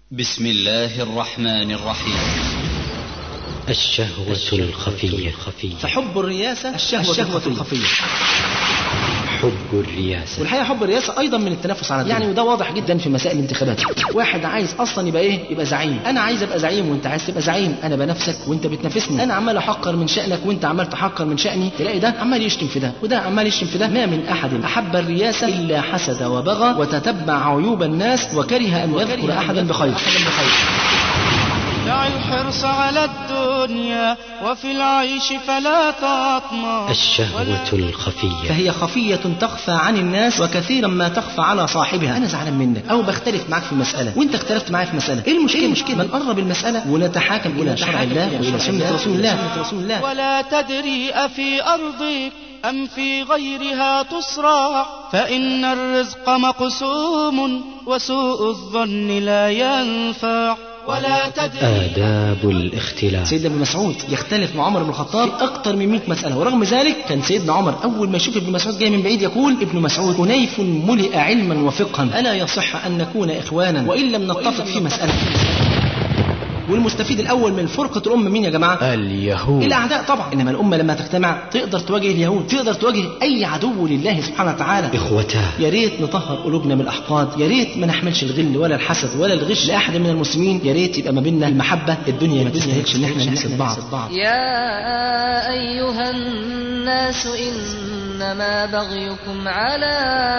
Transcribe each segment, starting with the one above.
بسم الله الرحمن الرحيم الشهوة الخفية فحب الرياسة الشهوة, الشهوة الخفية حب الرياسة والحقيقة حب الرياسة أيضا من التنافس على الدنيا يعني وده واضح جدا في مسائل الانتخابات واحد عايز أصلا يبقى إيه يبقى زعيم أنا عايز أبقى زعيم وأنت عايز تبقى زعيم أنا بنفسك وأنت بتنافسني أنا عمال أحقر من شأنك وأنت عمال تحقر من شأني تلاقي ده عمال يشتم في ده وده عمال يشتم في ده ما من أحد أحب الرياسة إلا حسد وبغى وتتبع عيوب الناس وكره أن يذكر أحدا بخير دع الحرص على الدنيا وفي العيش فلا تطمع الشهوة الخفية فهي خفية تخفى عن الناس وكثيرا ما تخفى على صاحبها أنا زعلان منك أو بختلف معاك في مسألة وأنت اختلفت معايا في مسألة إيه المشكلة؟ إيه المشكلة؟ ما نقرب المسألة ونتحاكم إلى شرع الله وإلى سنة رسول الله رسول الله ولا تدري أفي أرضك أم في غيرها تصرع فإن الرزق مقسوم وسوء الظن لا ينفع ولا تدري آداب الاختلاف سيدنا ابن مسعود يختلف مع عمر بن الخطاب في أكثر من 100 مسألة ورغم ذلك كان سيدنا عمر أول ما يشوف ابن مسعود جاي من بعيد يقول ابن مسعود كنيف ملئ علما وفقها ألا يصح أن نكون إخوانا وإن لم نتفق في مسألة والمستفيد الاول من فرقه الامه مين يا جماعه؟ اليهود الاعداء طبعا انما الامه لما تجتمع تقدر تواجه اليهود تقدر تواجه اي عدو لله سبحانه وتعالى إخوتاه يا ريت نطهر قلوبنا من الاحقاد يا ريت ما نحملش الغل ولا الحسد ولا الغش لاحد من المسلمين يا ريت يبقى ما بيننا المحبه الدنيا ما تستاهلش ان احنا نحسد بعض يا أيها الناس إنما بغيكم على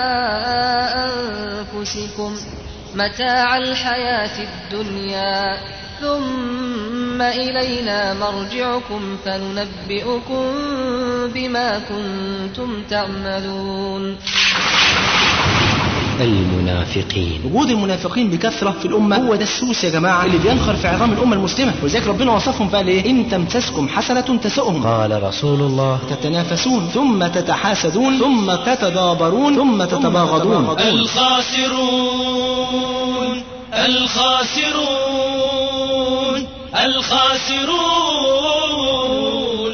أنفسكم متاع الحياة الدنيا ثم إلينا مرجعكم فننبئكم بما كنتم تعملون المنافقين وجود المنافقين بكثرة في الأمة هو ده السوس يا جماعة اللي بينخر في عظام الأمة المسلمة ولذلك ربنا وصفهم بقى ليه إن تمسسكم حسنة تسؤهم قال رسول الله تتنافسون ثم تتحاسدون ثم تتدابرون ثم تتباغضون الخاسرون الخاسرون الخاسرون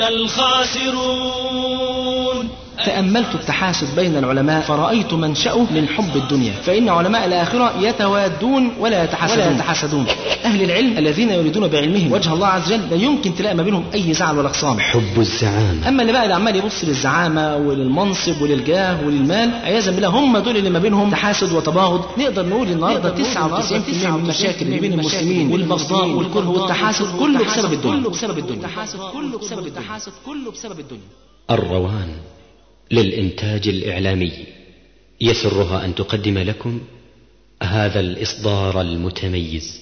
الخاسرون تأملت التحاسد بين العلماء فرأيت منشأه من حب الدنيا فإن علماء الآخرة يتوادون ولا يتحاسدون, ولا يتحاسدون. أهل العلم الذين يريدون بعلمهم وجه الله عز وجل لا يمكن تلاقي ما بينهم أي زعل ولا خصام حب الزعامة أما اللي بقى اللي عمال يبص للزعامة وللمنصب وللجاه وللمال عياذا بالله هم دول اللي ما بينهم تحاسد وتباغض نقدر نقول النهارده 99% من المشاكل اللي بين المسلمين والبغضاء والكره والتحاسد كله بسبب الدنيا كله بسبب الدنيا التحاسد كله بسبب الدنيا التحاسد كله بسبب الدنيا الروان للإنتاج الإعلامي يسرها أن تقدم لكم هذا الإصدار المتميز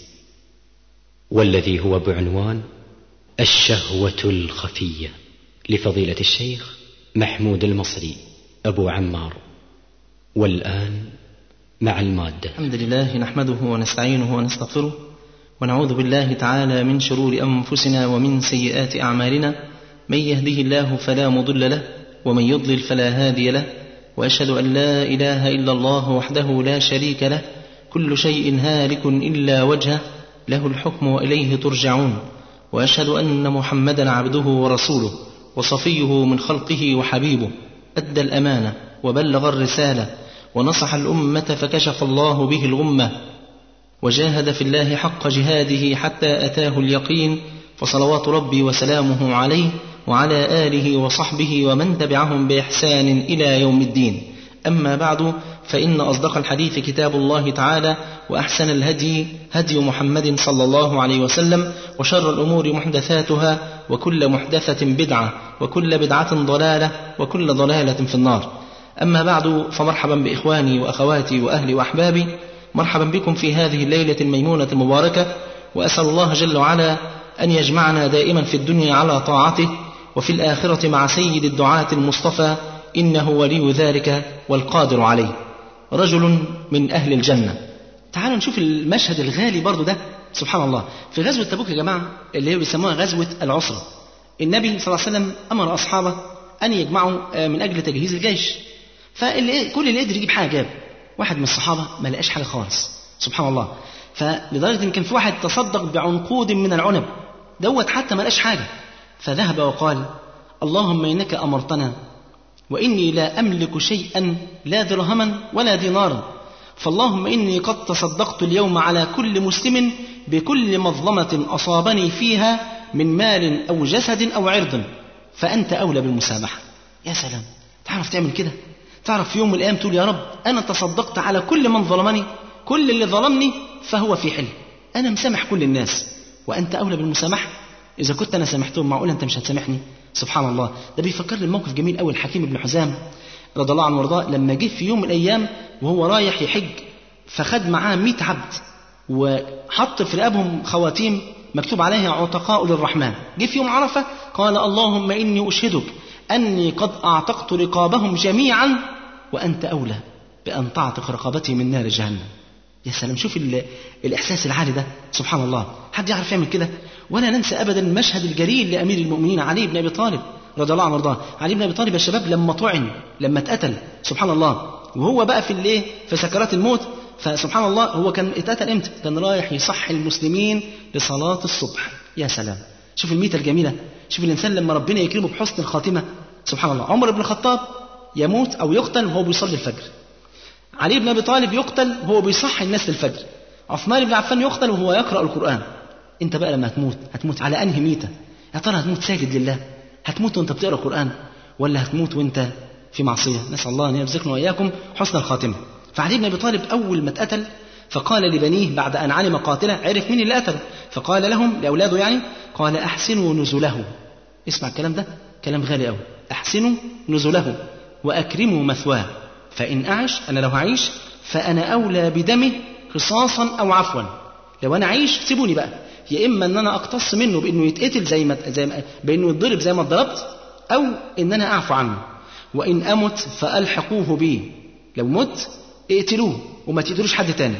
والذي هو بعنوان الشهوة الخفية لفضيلة الشيخ محمود المصري أبو عمار والآن مع المادة الحمد لله نحمده ونستعينه ونستغفره ونعوذ بالله تعالى من شرور أنفسنا ومن سيئات أعمالنا من يهده الله فلا مضل له ومن يضلل فلا هادي له واشهد ان لا اله الا الله وحده لا شريك له كل شيء هالك الا وجهه له الحكم واليه ترجعون واشهد ان محمدا عبده ورسوله وصفيه من خلقه وحبيبه ادى الامانه وبلغ الرساله ونصح الامه فكشف الله به الغمه وجاهد في الله حق جهاده حتى اتاه اليقين فصلوات ربي وسلامه عليه وعلى آله وصحبه ومن تبعهم بإحسان إلى يوم الدين أما بعد فإن أصدق الحديث كتاب الله تعالى وأحسن الهدي هدي محمد صلى الله عليه وسلم وشر الأمور محدثاتها وكل محدثة بدعة وكل بدعة ضلالة وكل ضلالة في النار أما بعد فمرحبا بإخواني وأخواتي وأهلي وأحبابي مرحبا بكم في هذه الليلة الميمونة المباركة وأسأل الله جل وعلا أن يجمعنا دائما في الدنيا على طاعته وفي الآخرة مع سيد الدعاة المصطفى إنه ولي ذلك والقادر عليه رجل من أهل الجنة تعالوا نشوف المشهد الغالي برضو ده سبحان الله في غزوة تبوك يا جماعة اللي هي بيسموها غزوة العسرة النبي صلى الله عليه وسلم أمر أصحابه أن يجمعوا من أجل تجهيز الجيش فاللي كل اللي قدر يجيب حاجة جاب واحد من الصحابة ما لقاش حاجة خالص سبحان الله فلدرجة إن كان في واحد تصدق بعنقود من العنب دوت حتى ما لقاش حاجة فذهب وقال اللهم إنك أمرتنا وإني لا أملك شيئا لا درهما ولا دينارا فاللهم إني قد تصدقت اليوم على كل مسلم بكل مظلمة أصابني فيها من مال أو جسد أو عرض فأنت أولى بالمسامحة يا سلام تعرف تعمل كده تعرف في يوم من الأيام تقول يا رب أنا تصدقت على كل من ظلمني كل اللي ظلمني فهو في حل أنا مسامح كل الناس وأنت أولى بالمسامحة إذا كنت أنا سامحتهم معقول أنت مش هتسامحني سبحان الله ده بيفكرني الموقف جميل قوي الحكيم بن حزام رضي الله عنه وارضاه لما جه في يوم من الأيام وهو رايح يحج فخد معاه 100 عبد وحط في رقابهم خواتيم مكتوب عليها عتقاء للرحمن جه في يوم عرفة قال اللهم إني أشهدك أني قد أعتقت رقابهم جميعا وأنت أولى بأن تعتق رقبتي من نار جهنم يا سلام شوف ال- الإحساس العالي ده سبحان الله حد يعرف يعمل كده ولا ننسى أبدا المشهد الجليل لأمير المؤمنين علي بن أبي طالب رضي الله عنه وارضاه علي بن أبي طالب يا شباب لما طعن لما اتقتل سبحان الله وهو بقى في الايه في سكرات الموت فسبحان الله هو كان اتقتل امتى كان رايح يصحي المسلمين لصلاة الصبح يا سلام شوف الميتة الجميلة شوف الإنسان لما ربنا يكرمه بحسن الخاتمة سبحان الله عمر بن الخطاب يموت أو يقتل وهو بيصلي الفجر علي بن ابي طالب يقتل وهو بيصحي الناس للفجر عثمان بن عفان يقتل وهو يقرا القران انت بقى لما هتموت هتموت على انهي ميته يا ترى هتموت ساجد لله هتموت وانت بتقرا القران ولا هتموت وانت في معصيه نسال الله ان يرزقنا واياكم حسن الخاتمه فعلي بن ابي طالب اول ما اتقتل فقال لبنيه بعد ان علم قاتله عرف مين اللي قتله فقال لهم لاولاده يعني قال احسنوا نزله اسمع الكلام ده كلام غالي قوي احسنوا نزله واكرموا مثواه فإن أعش أنا لو هعيش فأنا أولى بدمه قصاصا أو عفوا لو أنا أعيش سيبوني بقى يا إما إن أنا أقتص منه بإنه يتقتل زي ما زي ما بإنه يتضرب زي ما اتضربت أو إن أنا أعفو عنه وإن أمت فألحقوه بي لو مت اقتلوه وما تقتلوش حد تاني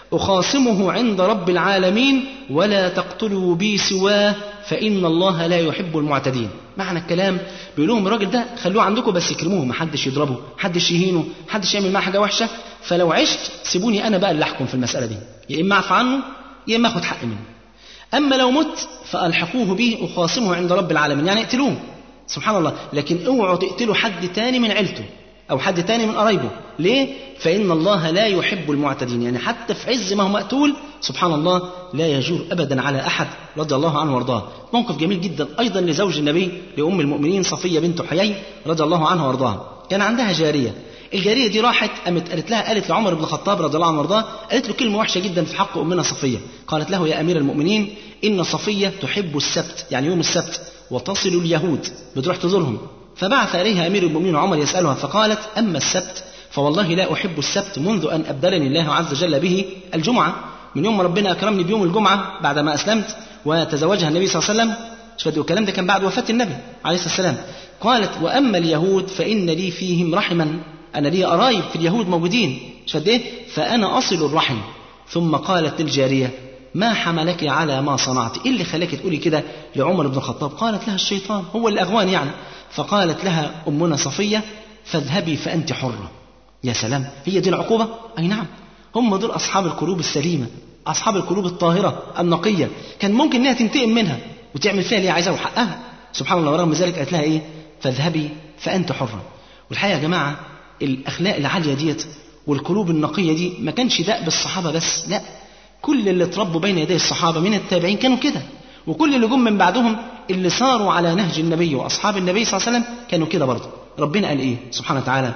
أخاصمه عند رب العالمين ولا تقتلوا بي سواه فإن الله لا يحب المعتدين معنى الكلام بيقول لهم الراجل ده خلوه عندكم بس يكرموه ما حدش يضربه حدش يهينه حدش يعمل معاه حاجة وحشة فلو عشت سيبوني أنا بقى اللي أحكم في المسألة دي يا إما أعفى عنه يا إما أخد حق منه أما لو مت فألحقوه به أخاصمه عند رب العالمين يعني اقتلوه سبحان الله لكن اوعوا تقتلوا حد تاني من عيلته أو حد تاني من قرايبه ليه؟ فإن الله لا يحب المعتدين يعني حتى في عز ما هو مقتول سبحان الله لا يجور أبدا على أحد رضي الله عنه وارضاه موقف جميل جدا أيضا لزوج النبي لأم المؤمنين صفية بنت حيي رضي الله عنها وارضاها كان عندها جارية الجارية دي راحت قامت قالت لها قالت لعمر بن الخطاب رضي الله عنه وارضاه قالت له كلمة وحشة جدا في حق أمنا صفية قالت له يا أمير المؤمنين إن صفية تحب السبت يعني يوم السبت وتصل اليهود بتروح تزورهم فبعث إليها أمير المؤمنين عمر يسألها فقالت أما السبت فوالله لا أحب السبت منذ أن أبدلني الله عز وجل به الجمعة من يوم ما ربنا أكرمني بيوم الجمعة بعد ما أسلمت وتزوجها النبي صلى الله عليه وسلم شوف الكلام ده كان بعد وفاة النبي عليه الصلاة والسلام قالت وأما اليهود فإن لي فيهم رحما أنا لي قرايب في اليهود موجودين شوف إيه فأنا أصل الرحم ثم قالت للجارية ما حملك على ما صنعت إيه اللي خلاك تقولي كده لعمر بن الخطاب قالت لها الشيطان هو اللي أغواني يعني فقالت لها أمنا صفية فاذهبي فأنت حرة يا سلام هي دي العقوبة أي نعم هم دول أصحاب القلوب السليمة أصحاب القلوب الطاهرة النقية كان ممكن إنها تنتقم منها وتعمل فيها اللي هي عايزاه وحقها سبحان الله ورغم ذلك قالت لها إيه فاذهبي فأنت حرة والحقيقة يا جماعة الأخلاق العالية ديت والقلوب النقية دي ما كانش دأب الصحابة بس لا كل اللي اتربوا بين يدي الصحابة من التابعين كانوا كده وكل اللي جم من بعدهم اللي صاروا على نهج النبي وأصحاب النبي صلى الله عليه وسلم كانوا كده برضه ربنا قال إيه سبحانه وتعالى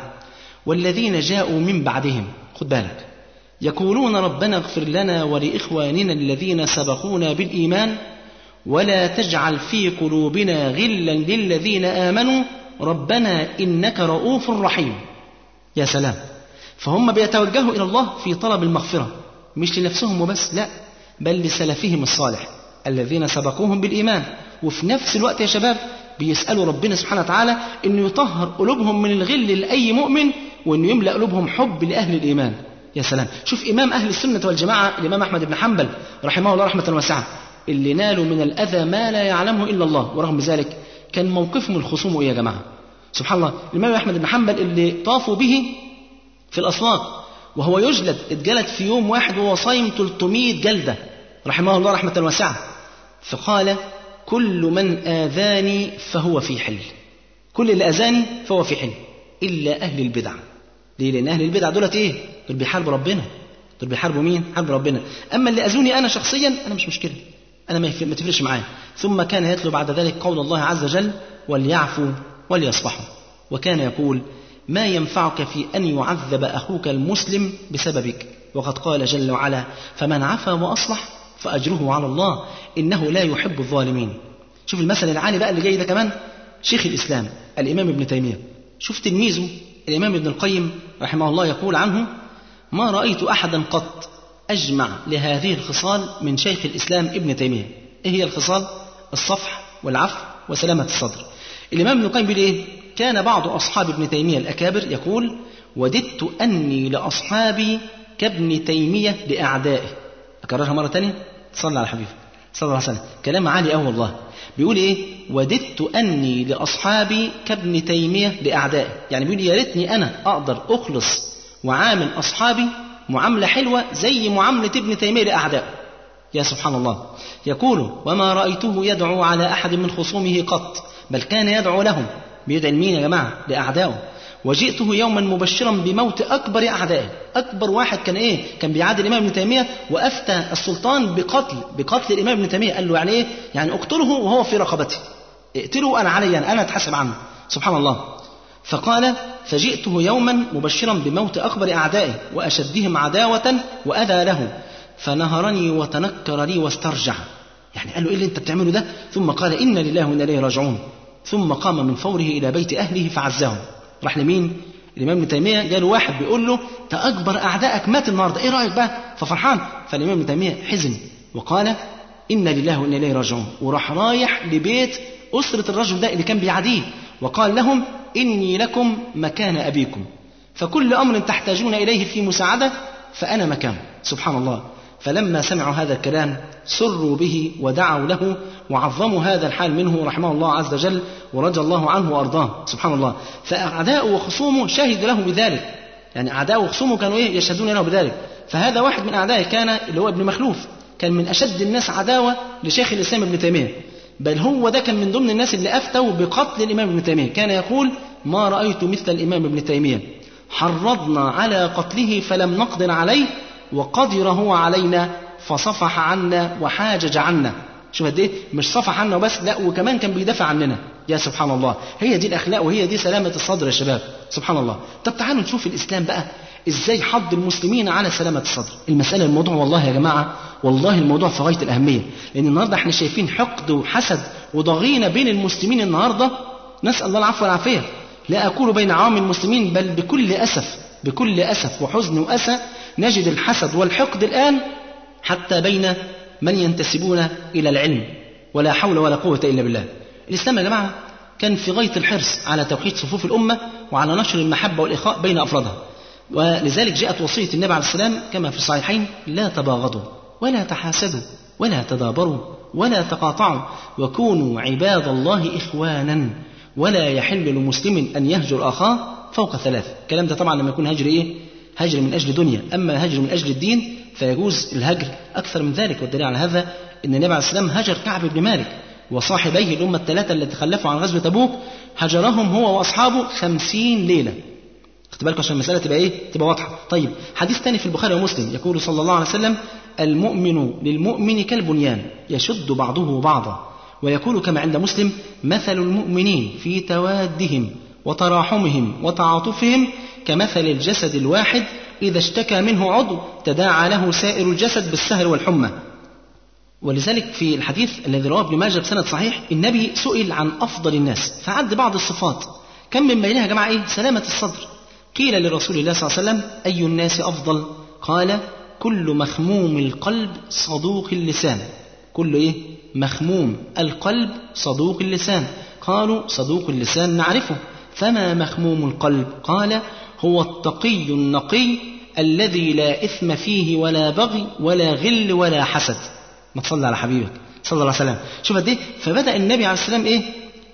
والذين جاءوا من بعدهم خد بالك يقولون ربنا اغفر لنا ولإخواننا الذين سبقونا بالإيمان ولا تجعل في قلوبنا غلا للذين آمنوا ربنا إنك رؤوف رحيم يا سلام فهم بيتوجهوا إلى الله في طلب المغفرة مش لنفسهم وبس لا بل لسلفهم الصالح الذين سبقوهم بالإيمان وفي نفس الوقت يا شباب بيسألوا ربنا سبحانه وتعالى أنه يطهر قلوبهم من الغل لأي مؤمن وأنه يملأ قلوبهم حب لأهل الإيمان يا سلام شوف إمام أهل السنة والجماعة الإمام أحمد بن حنبل رحمه الله رحمة واسعة اللي نالوا من الأذى ما لا يعلمه إلا الله ورغم ذلك كان موقفهم الخصوم إيه يا جماعة سبحان الله الإمام أحمد بن حنبل اللي طافوا به في الأسواق وهو يجلد اتجلد في يوم واحد وهو صايم 300 جلدة رحمه الله رحمة واسعة فقال كل من آذاني فهو في حل كل اللي أذاني فهو في حل إلا أهل البدع ليه لان اهل البدع دولت ايه دول بيحاربوا ربنا دول بيحاربوا مين حاربوا ربنا اما اللي اذوني انا شخصيا انا مش مشكله انا ما يف- ما تفرقش معايا ثم كان يتلو بعد ذلك قول الله عز وجل وليعفوا وليصفحوا وكان يقول ما ينفعك في ان يعذب اخوك المسلم بسببك وقد قال جل وعلا فمن عفا واصلح فاجره على الله انه لا يحب الظالمين شوف المثل العالي بقى اللي جاي ده كمان شيخ الاسلام الامام ابن تيميه شوف تلميذه الامام ابن القيم رحمه الله يقول عنه ما رايت احدا قط اجمع لهذه الخصال من شيخ الاسلام ابن تيميه ايه هي الخصال الصفح والعفو وسلامه الصدر الامام ابن القيم بيقول ايه كان بعض اصحاب ابن تيميه الاكابر يقول وددت اني لاصحابي كابن تيميه لاعدائه اكررها مره ثانيه صلى على حبيبي صلى الله عليه وسلم كلام عالي قوي والله بيقول ايه وددت اني لاصحابي كابن تيميه لاعدائه يعني بيقول يا ريتني انا اقدر اخلص وعامل اصحابي معامله حلوه زي معامله ابن تيميه لاعدائه يا سبحان الله يقول وما رايته يدعو على احد من خصومه قط بل كان يدعو لهم بيدعي لمين يا جماعه لاعدائه وجئته يوما مبشرا بموت اكبر اعدائه اكبر واحد كان ايه كان بيعادي الامام ابن تيميه وافتى السلطان بقتل بقتل الامام ابن تيميه قال له يعني ايه يعني اقتله وهو في رقبتي اقتله انا علي انا, أنا اتحاسب عنه سبحان الله فقال فجئته يوما مبشرا بموت اكبر اعدائه واشدهم عداوه واذى له فنهرني وتنكر لي واسترجع يعني قال له ايه اللي انت بتعمله ده ثم قال انا لله وانا اليه راجعون ثم قام من فوره الى بيت اهله فعزاهم راح لمين الامام ابن تيميه جاله واحد بيقول له ده اكبر اعدائك مات النهارده ايه رايك بقى ففرحان فالامام ابن تيميه حزن وقال انا لله وانا اليه راجعون وراح رايح لبيت اسره الرجل ده اللي كان بيعاديه وقال لهم اني لكم مكان ابيكم فكل امر تحتاجون اليه في مساعده فانا مكانه سبحان الله فلما سمعوا هذا الكلام سروا به ودعوا له وعظموا هذا الحال منه رحمه الله عز وجل ورضي الله عنه وارضاه سبحان الله فاعداؤه وخصومه شهدوا له بذلك يعني اعداؤه وخصومه كانوا ايه يشهدون له بذلك فهذا واحد من اعدائه كان اللي هو ابن مخلوف كان من اشد الناس عداوه لشيخ الاسلام ابن تيميه بل هو ده كان من ضمن الناس اللي افتوا بقتل الامام ابن تيميه كان يقول ما رايت مثل الامام ابن تيميه حرضنا على قتله فلم نقدر عليه وقدر هو علينا فصفح عنا وحاجج عنا شوف قد ايه مش صفح عنا وبس لا وكمان كان بيدافع عننا يا سبحان الله هي دي الاخلاق وهي دي سلامه الصدر يا شباب سبحان الله طب تعالوا نشوف الاسلام بقى ازاي حض المسلمين على سلامه الصدر المساله الموضوع والله يا جماعه والله الموضوع في غايه الاهميه لان النهارده احنا شايفين حقد وحسد وضغينه بين المسلمين النهارده نسال الله العفو والعافيه لا اقول بين عوام المسلمين بل بكل اسف بكل اسف وحزن واسى نجد الحسد والحقد الان حتى بين من ينتسبون الى العلم ولا حول ولا قوه الا بالله الاسلام يا جماعه كان في غايه الحرص على توحيد صفوف الامه وعلى نشر المحبه والاخاء بين افرادها ولذلك جاءت وصيه النبي عليه السلام كما في الصحيحين لا تباغضوا ولا تحاسدوا ولا تدابروا ولا تقاطعوا وكونوا عباد الله اخوانا ولا يحل لمسلم ان يهجر اخاه فوق ثلاث الكلام ده طبعا لما يكون هجر ايه هجر من اجل دنيا اما هجر من اجل الدين فيجوز الهجر اكثر من ذلك والدليل على هذا ان النبي عليه السلام هجر كعب بن مالك وصاحبيه الامه الثلاثه التي تخلفوا عن غزوه تبوك هجرهم هو واصحابه خمسين ليله خد بالكم عشان المسألة تبقى إيه؟ تبقى واضحة. طيب حديث ثاني في البخاري ومسلم يقول صلى الله عليه وسلم: المؤمن للمؤمن كالبنيان يشد بعضه بعضا ويقول كما عند مسلم: مثل المؤمنين في توادهم وتراحمهم وتعاطفهم كمثل الجسد الواحد إذا اشتكى منه عضو تداعى له سائر الجسد بالسهر والحمى. ولذلك في الحديث الذي رواه ابن ماجه بسند صحيح النبي سئل عن أفضل الناس فعد بعض الصفات كم من بينها يا جماعة إيه؟ سلامة الصدر قيل لرسول الله صلى الله عليه وسلم أي الناس أفضل قال كل مخموم القلب صدوق اللسان كل إيه مخموم القلب صدوق اللسان قالوا صدوق اللسان نعرفه فما مخموم القلب قال هو التقي النقي الذي لا إثم فيه ولا بغي ولا غل ولا حسد ما تصلي على حبيبك صلى الله عليه وسلم شوف قد ايه فبدا النبي عليه السلام ايه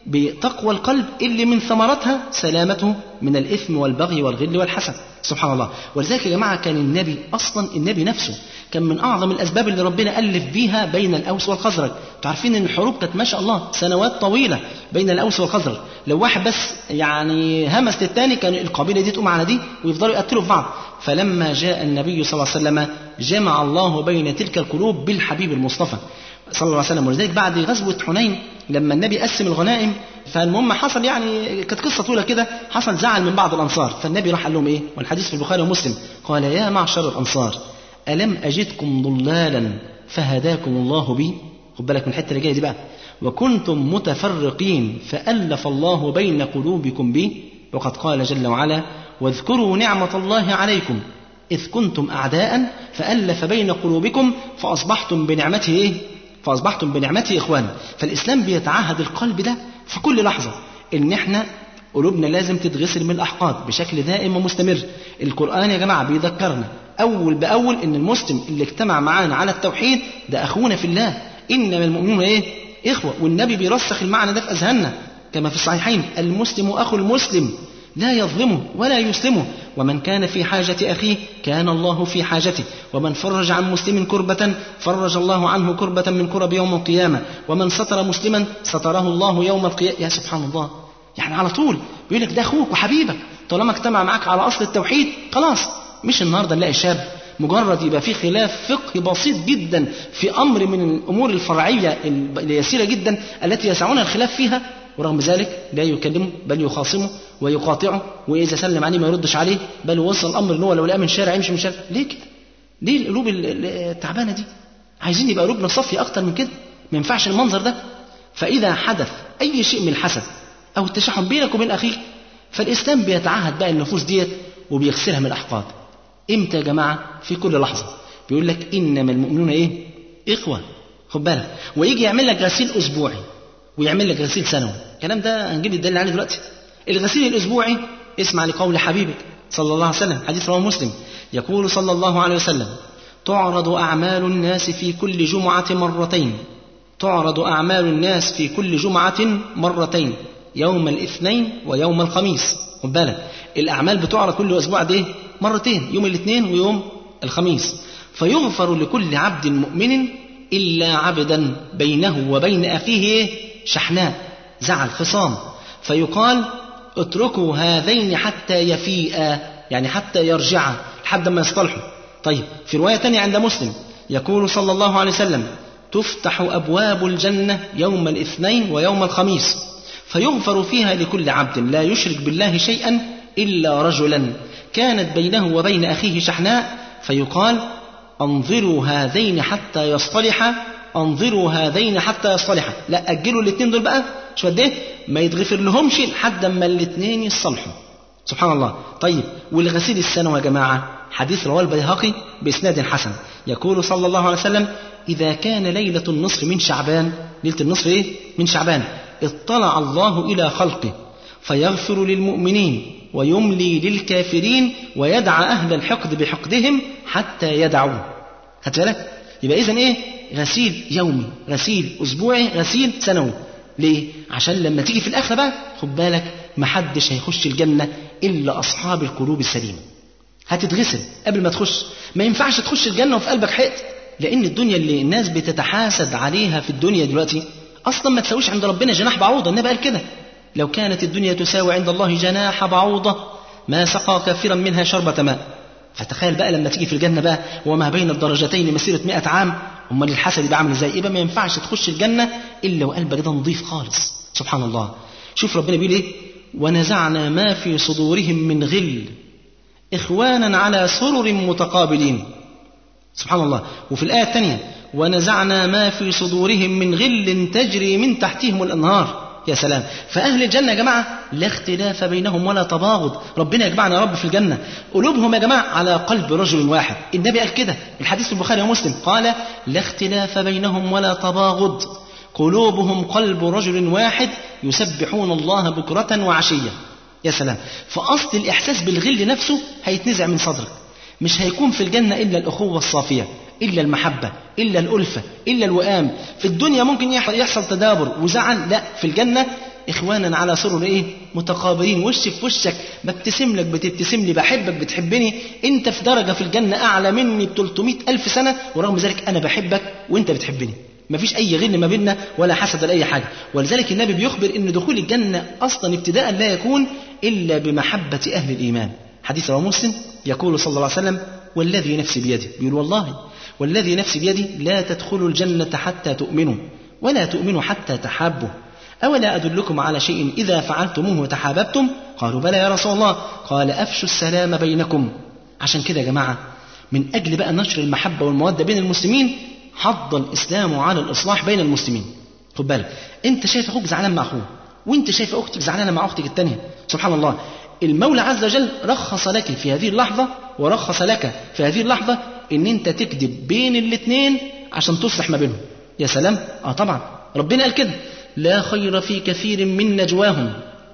بتقوى القلب اللي من ثمرتها سلامته من الإثم والبغي والغل والحسد سبحان الله ولذلك يا جماعة كان النبي أصلا النبي نفسه كان من أعظم الأسباب اللي ربنا ألف بيها بين الأوس والخزرج عارفين أن الحروب كانت ما شاء الله سنوات طويلة بين الأوس والخزرج لو واحد بس يعني همس للتاني كان القبيلة دي تقوم على دي ويفضلوا يقتلوا في بعض فلما جاء النبي صلى الله عليه وسلم جمع الله بين تلك القلوب بالحبيب المصطفى صلى الله عليه وسلم ولذلك بعد غزوة حنين لما النبي قسم الغنائم فالمهم حصل يعني كانت قصة طويلة كده حصل زعل من بعض الأنصار فالنبي راح قال لهم إيه والحديث في البخاري ومسلم قال يا معشر الأنصار ألم أجدكم ضلالا فهداكم الله بي خد بالك من الحتة اللي جاية دي بقى وكنتم متفرقين فألف الله بين قلوبكم بي وقد قال جل وعلا واذكروا نعمة الله عليكم إذ كنتم أعداء فألف بين قلوبكم فأصبحتم بنعمته إيه؟ فأصبحتم بنعمته إخوانا فالإسلام بيتعهد القلب ده في كل لحظة إن إحنا قلوبنا لازم تتغسل من الأحقاد بشكل دائم ومستمر القرآن يا جماعة بيذكرنا أول بأول إن المسلم اللي اجتمع معانا على التوحيد ده أخونا في الله إنما المؤمنون إيه؟ إخوة والنبي بيرسخ المعنى ده في أذهاننا كما في الصحيحين المسلم أخو المسلم لا يظلمه ولا يسلمه ومن كان في حاجة أخيه كان الله في حاجته ومن فرج عن مسلم كربة فرج الله عنه كربة من كرب يوم القيامة ومن ستر مسلما ستره الله يوم القيامة يا سبحان الله يعني على طول بيقول لك ده أخوك وحبيبك طالما اجتمع معاك على أصل التوحيد خلاص مش النهارده نلاقي شاب مجرد يبقى في خلاف فقهي بسيط جدا في امر من الامور الفرعيه اليسيره جدا التي يسعون الخلاف فيها ورغم ذلك لا يكلمه بل يخاصمه ويقاطعه واذا سلم عليه ما يردش عليه بل وصل الامر ان هو لو لقى من شارع يمشي من شارع ليه كده؟ ليه القلوب التعبانه دي؟ عايزين يبقى قلوبنا صافيه اكتر من كده ما ينفعش المنظر ده فاذا حدث اي شيء من الحسد او التشحن بينك وبين اخيك فالاسلام بيتعهد بقى النفوس ديت وبيغسلها من الاحقاد امتى يا جماعه في كل لحظه بيقول لك انما المؤمنون ايه اخوه خد بالك ويجي يعمل لك غسيل اسبوعي ويعمل لك غسيل سنوي الكلام ده هنجيب الدليل عليه دلوقتي الغسيل الاسبوعي اسمع لقول حبيبك صلى الله عليه وسلم حديث رواه مسلم يقول صلى الله عليه وسلم تعرض اعمال الناس في كل جمعه مرتين تعرض اعمال الناس في كل جمعه مرتين يوم الاثنين ويوم الخميس خد بالك الاعمال بتعرض كل اسبوع ده مرتين يوم الاثنين ويوم الخميس فيغفر لكل عبد مؤمن الا عبدا بينه وبين اخيه شحناء زعل خصام فيقال اتركوا هذين حتى يفيئا يعني حتى يرجعا لحد ما يصطلحوا طيب في رواية تانية عند مسلم يقول صلى الله عليه وسلم تفتح أبواب الجنة يوم الاثنين ويوم الخميس فيغفر فيها لكل عبد لا يشرك بالله شيئا إلا رجلا كانت بينه وبين أخيه شحناء فيقال انظروا هذين حتى يصطلحا انظروا هذين حتى يصطلحا لا أجلوا الاثنين دول بقى شو قد ايه ما يتغفر لهمش لحد اما الاثنين يصلحوا سبحان الله طيب والغسيل السنوي يا جماعة حديث رواه البيهقي بإسناد حسن يقول صلى الله عليه وسلم إذا كان ليلة النصف من شعبان ليلة النصف إيه؟ من شعبان اطلع الله إلى خلقه فيغفر للمؤمنين ويملي للكافرين ويدعى أهل الحقد بحقدهم حتى يدعوه خدت بالك؟ يبقى إذا إيه؟ غسيل يومي غسيل أسبوعي غسيل سنوي ليه؟ عشان لما تيجي في الآخرة بقى خد بالك محدش هيخش الجنة إلا أصحاب القلوب السليمة هتتغسل قبل ما تخش ما ينفعش تخش الجنة وفي قلبك حقد لأن الدنيا اللي الناس بتتحاسد عليها في الدنيا دلوقتي أصلا ما تساويش عند ربنا جناح بعوضة النبي قال كده لو كانت الدنيا تساوي عند الله جناح بعوضة ما سقى كافرا منها شربة ماء فتخيل بقى لما تيجي في الجنة بقى وما بين الدرجتين مسيرة مئة عام أمال الحسد يبقى عامل ازاي يبقى ما ينفعش تخش الجنة إلا وقلبك ده نظيف خالص سبحان الله شوف ربنا بيقول إيه ونزعنا ما في صدورهم من غل إخوانا على سرر متقابلين سبحان الله وفي الآية الثانية ونزعنا ما في صدورهم من غل تجري من تحتهم الأنهار يا سلام فأهل الجنة يا جماعة لا اختلاف بينهم ولا تباغض ربنا يجمعنا يا رب في الجنة قلوبهم يا جماعة على قلب رجل واحد النبي قال كده الحديث في البخاري ومسلم قال لا اختلاف بينهم ولا تباغض قلوبهم قلب رجل واحد يسبحون الله بكرة وعشية يا سلام فأصل الإحساس بالغل نفسه هيتنزع من صدرك مش هيكون في الجنة إلا الأخوة الصافية إلا المحبة إلا الألفة إلا الوئام في الدنيا ممكن يحصل تدابر وزعل لا في الجنة اخوانا على سرر ايه متقابلين وش في وشك ببتسم لك بتبتسم لي بحبك بتحبني انت في درجه في الجنه اعلى مني ب 300 الف سنه ورغم ذلك انا بحبك وانت بتحبني مفيش اي غل ما بيننا ولا حسد ولا اي حاجه ولذلك النبي بيخبر ان دخول الجنه اصلا ابتداء لا يكون الا بمحبه اهل الايمان حديث رواه مسلم يقول صلى الله عليه وسلم والذي نفسي بيده بيقول والله والذي نفسي بيده لا تدخلوا الجنه حتى تؤمنوا ولا تؤمنوا حتى تحابوا أولا أدلكم على شيء إذا فعلتموه تحاببتم قالوا بلى يا رسول الله قال أفشوا السلام بينكم عشان كده يا جماعة من أجل بقى نشر المحبة والمودة بين المسلمين حض الإسلام على الإصلاح بين المسلمين خد بالك أنت شايف أخوك زعلان مع أخوه وأنت شايف أختك زعلانة مع أختك الثانية سبحان الله المولى عز وجل رخص لك في هذه اللحظة ورخص لك في هذه اللحظة ان انت تكذب بين الاثنين عشان تصلح ما بينهم يا سلام اه طبعا ربنا قال كده لا خير في كثير من نجواهم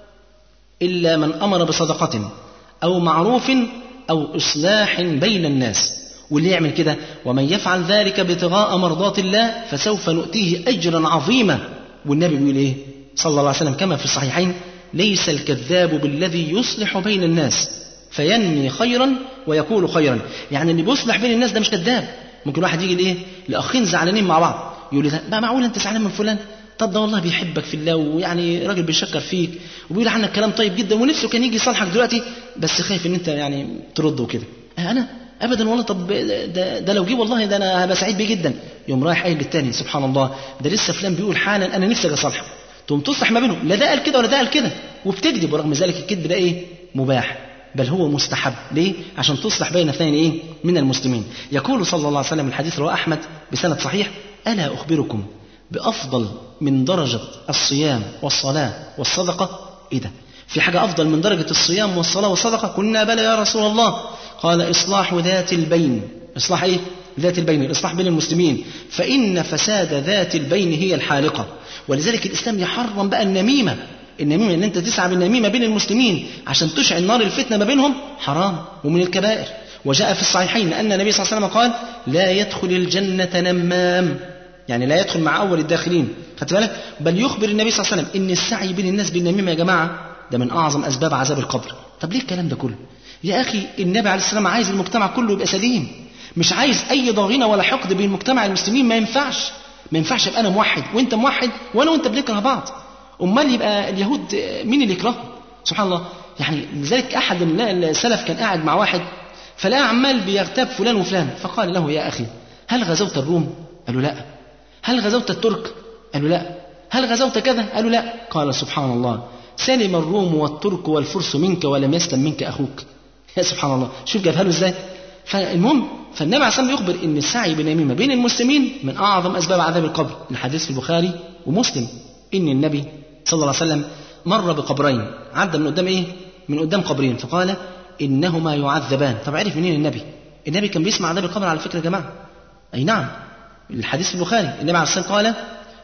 الا من امر بصدقه او معروف او اصلاح بين الناس واللي يعمل كده ومن يفعل ذلك ابتغاء مرضات الله فسوف نؤتيه اجرا عظيما والنبي بيقول ايه صلى الله عليه وسلم كما في الصحيحين ليس الكذاب بالذي يصلح بين الناس فينمي خيرا ويقول خيرا يعني اللي بيصلح بين الناس ده مش كذاب ممكن واحد يجي لايه لاخين زعلانين مع بعض يقول لي ده بقى معقول انت زعلان من فلان طب ده والله بيحبك في الله ويعني راجل بيشكر فيك وبيقول عنك كلام طيب جدا ونفسه كان يجي يصالحك دلوقتي بس خايف ان انت يعني ترد وكده انا ابدا والله طب ده, ده لو جه والله ده انا هبقى سعيد بيه جدا يوم رايح قايل للتاني سبحان الله ده لسه فلان بيقول حالا انا نفسي اجي اصالحه تقوم تصلح ما بينهم لا ده قال كده ولا ده قال كده وبتكذب ورغم ذلك الكذب ده ايه مباح بل هو مستحب ليه عشان تصلح بين اثنين ايه من المسلمين يقول صلى الله عليه وسلم الحديث رواه احمد بسند صحيح الا اخبركم بافضل من درجه الصيام والصلاه والصدقه ايه ده في حاجه افضل من درجه الصيام والصلاه والصدقه قلنا بلى يا رسول الله قال اصلاح ذات البين اصلاح ايه ذات البين الاصلاح بين المسلمين فان فساد ذات البين هي الحالقه ولذلك الاسلام يحرم بقى النميمه النميمه ان انت تسعى بالنميمه بين المسلمين عشان تشعل نار الفتنه ما بينهم حرام ومن الكبائر وجاء في الصحيحين ان النبي صلى الله عليه وسلم قال لا يدخل الجنه نمام يعني لا يدخل مع اول الداخلين خدت بالك بل يخبر النبي صلى الله عليه وسلم ان السعي بين الناس بالنميمه يا جماعه ده من اعظم اسباب عذاب القبر طب ليه الكلام ده كله يا اخي النبي عليه السلام عايز المجتمع كله يبقى سليم مش عايز اي ضغينه ولا حقد بين مجتمع المسلمين ما ينفعش ما ينفعش ابقى انا موحد وانت موحد وانا وانت بنكره بعض امال يبقى اليهود مين اللي يكرههم سبحان الله يعني لذلك احد السلف كان قاعد مع واحد فلقى عمال بيغتاب فلان وفلان فقال له يا اخي هل غزوت الروم قال له لا هل غزوت الترك قال له لا هل غزوت كذا قال له لا قال سبحان الله سلم الروم والترك والفرس منك ولم يسلم منك اخوك يا سبحان الله شوف جابها له ازاي فالمهم فالنبي عليه الصلاه يخبر ان السعي بالنميمه بين المسلمين من اعظم اسباب عذاب القبر الحديث في البخاري ومسلم ان النبي صلى الله عليه وسلم مر بقبرين عدى من قدام ايه من قدام قبرين فقال انهما يعذبان طب عرف منين النبي النبي كان بيسمع عذاب القبر على فكره يا جماعه اي نعم الحديث في البخاري النبي عليه الصلاه والسلام قال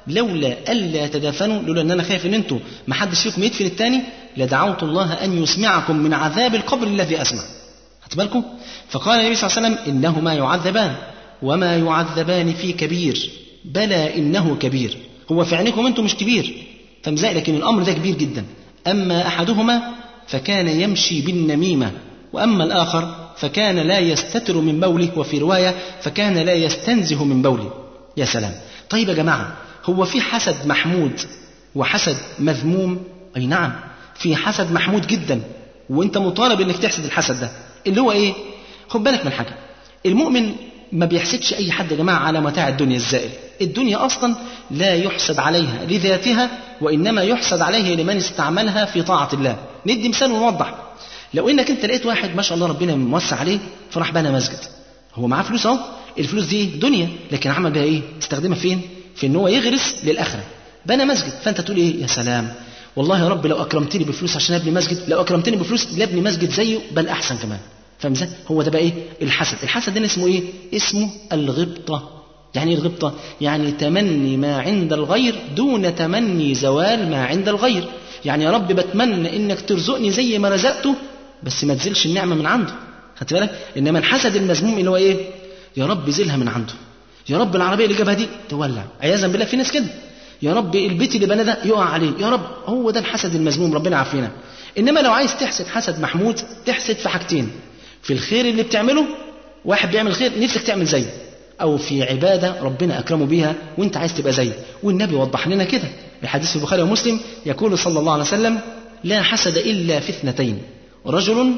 لولا الا تدافنوا لولا ان انا خايف ان انتم ما حدش فيكم يدفن الثاني لدعوت الله ان يسمعكم من عذاب القبر الذي اسمع خدت بالكم فقال النبي صلى الله عليه وسلم انهما يعذبان وما يعذبان في كبير بلى انه كبير هو في عينكم انتم مش كبير فمزاي لكن الامر ده كبير جدا اما احدهما فكان يمشي بالنميمه واما الاخر فكان لا يستتر من بوله وفي روايه فكان لا يستنزه من بوله يا سلام طيب يا جماعه هو في حسد محمود وحسد مذموم اي نعم في حسد محمود جدا وانت مطالب انك تحسد الحسد ده اللي هو ايه خد بالك من حاجه المؤمن ما بيحسدش اي حد يا جماعه على متاع الدنيا الزائل الدنيا اصلا لا يحسد عليها لذاتها وانما يحسد عليها لمن استعملها في طاعه الله ندي مثال ونوضح لو انك انت لقيت واحد ما شاء الله ربنا موسع عليه فراح بنى مسجد هو معاه فلوس اهو الفلوس دي دنيا لكن عمل بها ايه استخدمها فين في ان هو يغرس للاخره بنى مسجد فانت تقول ايه يا سلام والله يا رب لو اكرمتني بفلوس عشان ابني مسجد لو اكرمتني بفلوس لابني مسجد زيه بل احسن كمان فاهم ازاي هو ده بقى ايه الحسد الحسد ده اسمه ايه اسمه الغبطه يعني ايه الغبطه يعني تمني ما عند الغير دون تمني زوال ما عند الغير يعني يا رب بتمنى انك ترزقني زي ما رزقته بس ما تزلش النعمه من عنده خدت بالك انما الحسد المذموم اللي هو ايه يا رب زلها من عنده يا رب العربيه اللي جابها دي تولع عياذا بالله في ناس كده يا رب البيت اللي بنى ده يقع عليه يا رب هو ده الحسد المذموم ربنا عافينا انما لو عايز تحسد حسد محمود تحسد في حاجتين في الخير اللي بتعمله واحد بيعمل خير نفسك تعمل زيه او في عباده ربنا اكرمه بيها وانت عايز تبقى زيه والنبي وضح لنا كده بحديث في البخاري ومسلم يقول صلى الله عليه وسلم لا حسد الا في اثنتين رجل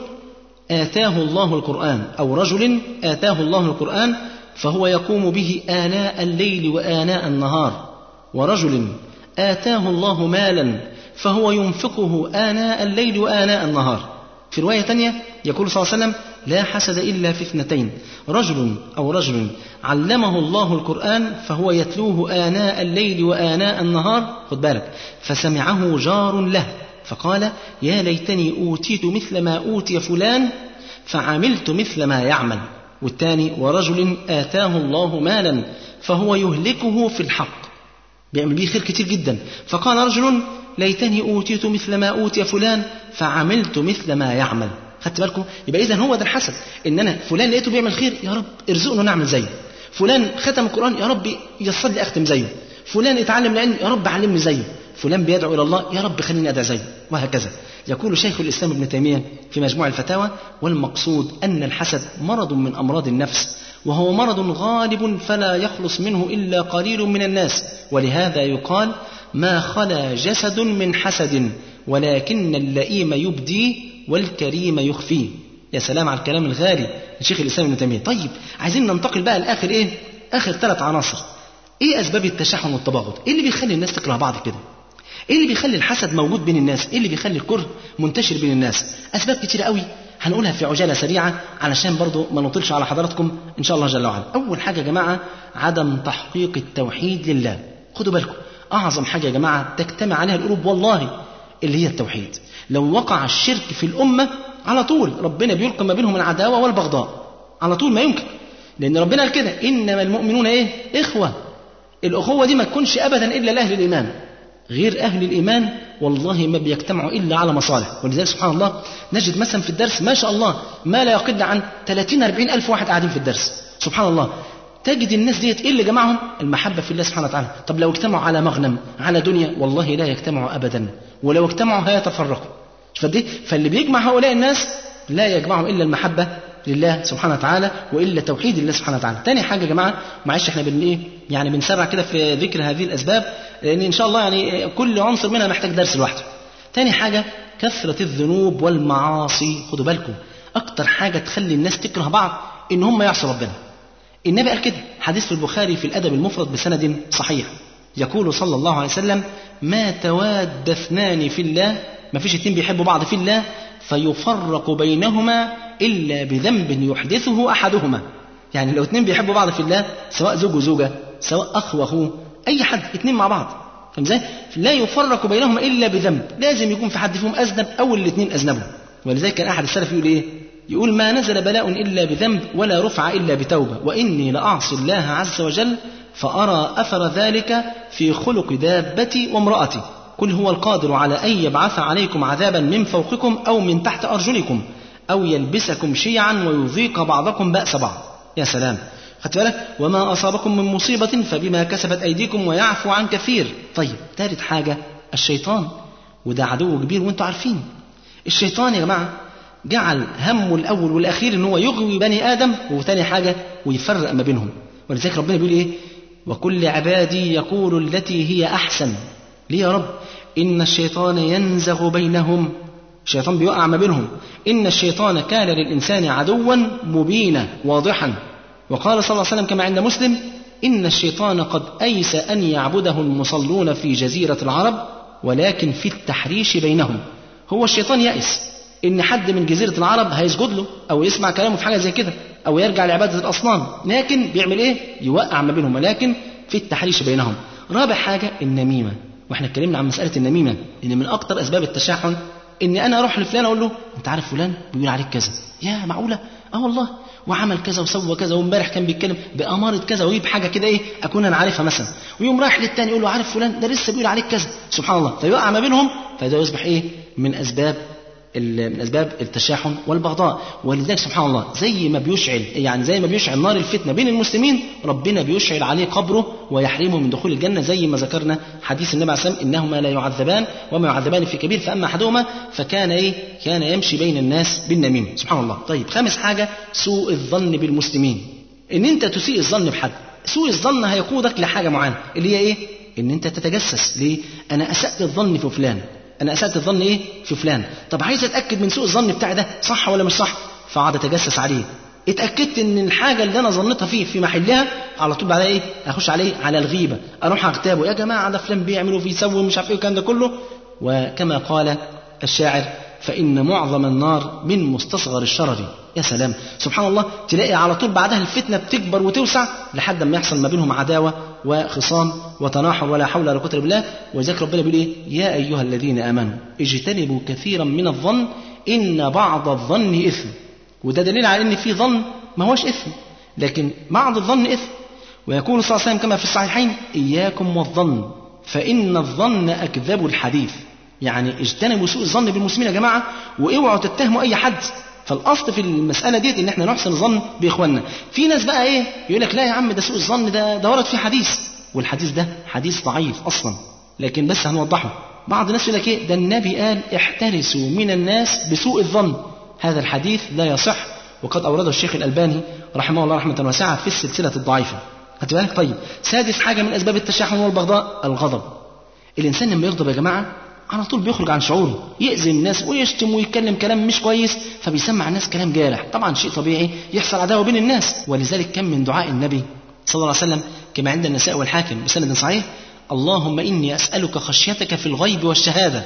آتاه الله القرآن أو رجل آتاه الله القرآن فهو يقوم به آناء الليل وآناء النهار ورجل آتاه الله مالا فهو ينفقه آناء الليل وآناء النهار في رواية تانية يقول صلى الله عليه وسلم لا حسد إلا في اثنتين رجل أو رجل علمه الله القرآن فهو يتلوه آناء الليل وآناء النهار خد بالك فسمعه جار له فقال يا ليتني أوتيت مثل ما أوتي فلان فعملت مثل ما يعمل والثاني ورجل آتاه الله مالا فهو يهلكه في الحق بيعمل بيه خير كتير جدا فقال رجل ليتني أوتيت مثل ما أوتي فلان فعملت مثل ما يعمل خدت بالكم يبقى إذا هو ده الحسد إن أنا فلان لقيته بيعمل خير يا رب ارزقنا نعمل زيه فلان ختم القرآن يا رب يسر لي أختم زيه فلان اتعلم العلم يا رب علمني زيه فلان بيدعو إلى الله يا رب خليني أدعى زيه وهكذا يقول شيخ الإسلام ابن تيمية في مجموع الفتاوى والمقصود أن الحسد مرض من أمراض النفس وهو مرض غالب فلا يخلص منه إلا قليل من الناس ولهذا يقال ما خلا جسد من حسد ولكن اللئيم يبديه والكريم يخفيه يا سلام على الكلام الغالي لشيخ الإسلام ابن تيمية طيب عايزين ننتقل بقى لآخر إيه آخر ثلاث عناصر إيه أسباب التشحن والتباغض إيه اللي بيخلي الناس تكره بعض كده ايه اللي بيخلي الحسد موجود بين الناس ايه اللي بيخلي الكره منتشر بين الناس اسباب كتيره قوي هنقولها في عجاله سريعه علشان برضو ما نطلش على حضراتكم ان شاء الله جل وعلا اول حاجه يا جماعه عدم تحقيق التوحيد لله خدوا بالكم اعظم حاجه يا جماعه تجتمع عليها القلوب والله اللي هي التوحيد لو وقع الشرك في الامه على طول ربنا بيلقي ما بينهم العداوه والبغضاء على طول ما يمكن لان ربنا قال كده انما المؤمنون ايه اخوه الاخوه دي ما تكونش ابدا الا لاهل الايمان غير أهل الإيمان والله ما بيجتمعوا إلا على مصالح ولذلك سبحان الله نجد مثلا في الدرس ما شاء الله ما لا يقل عن 30 40 ألف واحد قاعدين في الدرس سبحان الله تجد الناس ديت ايه اللي جمعهم المحبه في الله سبحانه وتعالى طب لو اجتمعوا على مغنم على دنيا والله لا يجتمعوا ابدا ولو اجتمعوا هيتفرقوا فدي فاللي بيجمع هؤلاء الناس لا يجمعهم الا المحبه لله سبحانه وتعالى والا توحيد الله سبحانه وتعالى. تاني حاجه يا جماعه معلش احنا بن ايه يعني بنسرع كده في ذكر هذه الاسباب لان ان شاء الله يعني كل عنصر منها محتاج درس لوحده. تاني حاجه كثره الذنوب والمعاصي خدوا بالكم اكتر حاجه تخلي الناس تكره بعض ان هم يعصوا ربنا. النبي قال كده حديث في البخاري في الادب المفرد بسند صحيح يقول صلى الله عليه وسلم ما تواد اثنان في الله ما فيش اتنين بيحبوا بعض في الله فيفرق بينهما إلا بذنب يحدثه أحدهما يعني لو اتنين بيحبوا بعض في الله سواء زوج وزوجة سواء أخ وأخوه أي حد اتنين مع بعض فاهم ازاي؟ لا يفرق بينهما إلا بذنب لازم يكون في حد فيهم أذنب أو الاتنين أذنبوا ولذلك كان أحد السلف يقول إيه؟ يقول ما نزل بلاء إلا بذنب ولا رفع إلا بتوبة وإني لأعصي الله عز وجل فأرى أثر ذلك في خلق دابتي وامرأتي قل هو القادر على أن يبعث عليكم عذابا من فوقكم أو من تحت أرجلكم أو يلبسكم شيعا ويذيق بعضكم بأس بعض يا سلام خدت بالك وما أصابكم من مصيبة فبما كسبت أيديكم ويعفو عن كثير طيب ثالث حاجة الشيطان وده عدو كبير وانتم عارفين الشيطان يا جماعة جعل همه الأول والأخير إن هو يغوي بني آدم وثاني حاجة ويفرق ما بينهم ولذلك ربنا بيقول إيه وكل عبادي يقول التي هي أحسن ليه يا رب إن الشيطان ينزغ بينهم الشيطان بيوقع ما بينهم إن الشيطان كان للإنسان عدوا مبينا واضحا وقال صلى الله عليه وسلم كما عند مسلم إن الشيطان قد أيس أن يعبده المصلون في جزيرة العرب ولكن في التحريش بينهم هو الشيطان يأس إن حد من جزيرة العرب هيسجد له أو يسمع كلامه في حاجة زي كده أو يرجع لعبادة الأصنام لكن بيعمل إيه؟ يوقع ما بينهم ولكن في التحريش بينهم رابع حاجة النميمة واحنا اتكلمنا عن مسألة النميمة إن من أكتر أسباب التشحن إن أنا أروح لفلان أقول له أنت عارف فلان بيقول عليك كذا يا معقولة أه والله وعمل كذا وسوى كذا وامبارح كان بيتكلم بأمارة كذا ويجيب حاجة كده إيه أكون أنا عارفها مثلا ويوم رايح للتاني يقول له عارف فلان ده لسه بيقول عليك كذا سبحان الله فيوقع ما بينهم فده يصبح إيه من أسباب ال- من اسباب التشاحن والبغضاء ولذلك سبحان الله زي ما بيشعل يعني زي ما بيشعل نار الفتنه بين المسلمين ربنا بيشعل عليه قبره ويحرمه من دخول الجنه زي ما ذكرنا حديث النبي عليه الصلاه والسلام انهما لا يعذبان وما يعذبان في كبير فاما احدهما فكان ايه كان يمشي بين الناس بالنميمه سبحان الله طيب خامس حاجه سوء الظن بالمسلمين ان انت تسيء الظن بحد سوء الظن هيقودك لحاجه معينه اللي هي ايه ان انت تتجسس ليه انا اسات الظن في فلان انا اسات الظن ايه في فلان طب عايز اتاكد من سوء الظن بتاعي ده صح ولا مش صح فاقعد اتجسس عليه اتاكدت ان الحاجه اللي انا ظنيتها فيه في محلها على طول بعدها ايه اخش عليه على الغيبه اروح اغتابه يا جماعه ده فلان بيعمل وبيسوي ومش عارف ايه والكلام ده كله وكما قال الشاعر فإن معظم النار من مستصغر الشرر يا سلام سبحان الله تلاقي على طول بعدها الفتنة بتكبر وتوسع لحد ما يحصل ما بينهم عداوة وخصام وتناحر ولا حول ولا قوة إلا بالله ولذلك ربنا بيقول إيه يا أيها الذين آمنوا اجتنبوا كثيرا من الظن إن بعض الظن إثم وده دليل على إن في ظن ما هوش إثم لكن بعض الظن إثم ويقول صلى الله عليه وسلم كما في الصحيحين إياكم والظن فإن الظن أكذب الحديث يعني اجتنبوا سوء الظن بالمسلمين يا جماعة واوعوا تتهموا أي حد فالأصل في المسألة ديت إن احنا نحسن الظن بإخواننا في ناس بقى إيه يقول لك لا يا عم ده سوء الظن ده ده ورد في حديث والحديث ده حديث ضعيف أصلا لكن بس هنوضحه بعض الناس يقول لك إيه ده النبي قال احترسوا من الناس بسوء الظن هذا الحديث لا يصح وقد أورده الشيخ الألباني رحمه الله رحمة واسعة في السلسلة الضعيفة خدت بالك طيب سادس حاجة من أسباب التشحن والبغضاء الغضب الإنسان لما يغضب يا جماعة على طول بيخرج عن شعوره يأذي الناس ويشتم ويتكلم كلام مش كويس فبيسمع الناس كلام جارح طبعا شيء طبيعي يحصل عداوة بين الناس ولذلك كم من دعاء النبي صلى الله عليه وسلم كما عند النساء والحاكم بسند صحيح اللهم إني أسألك خشيتك في الغيب والشهادة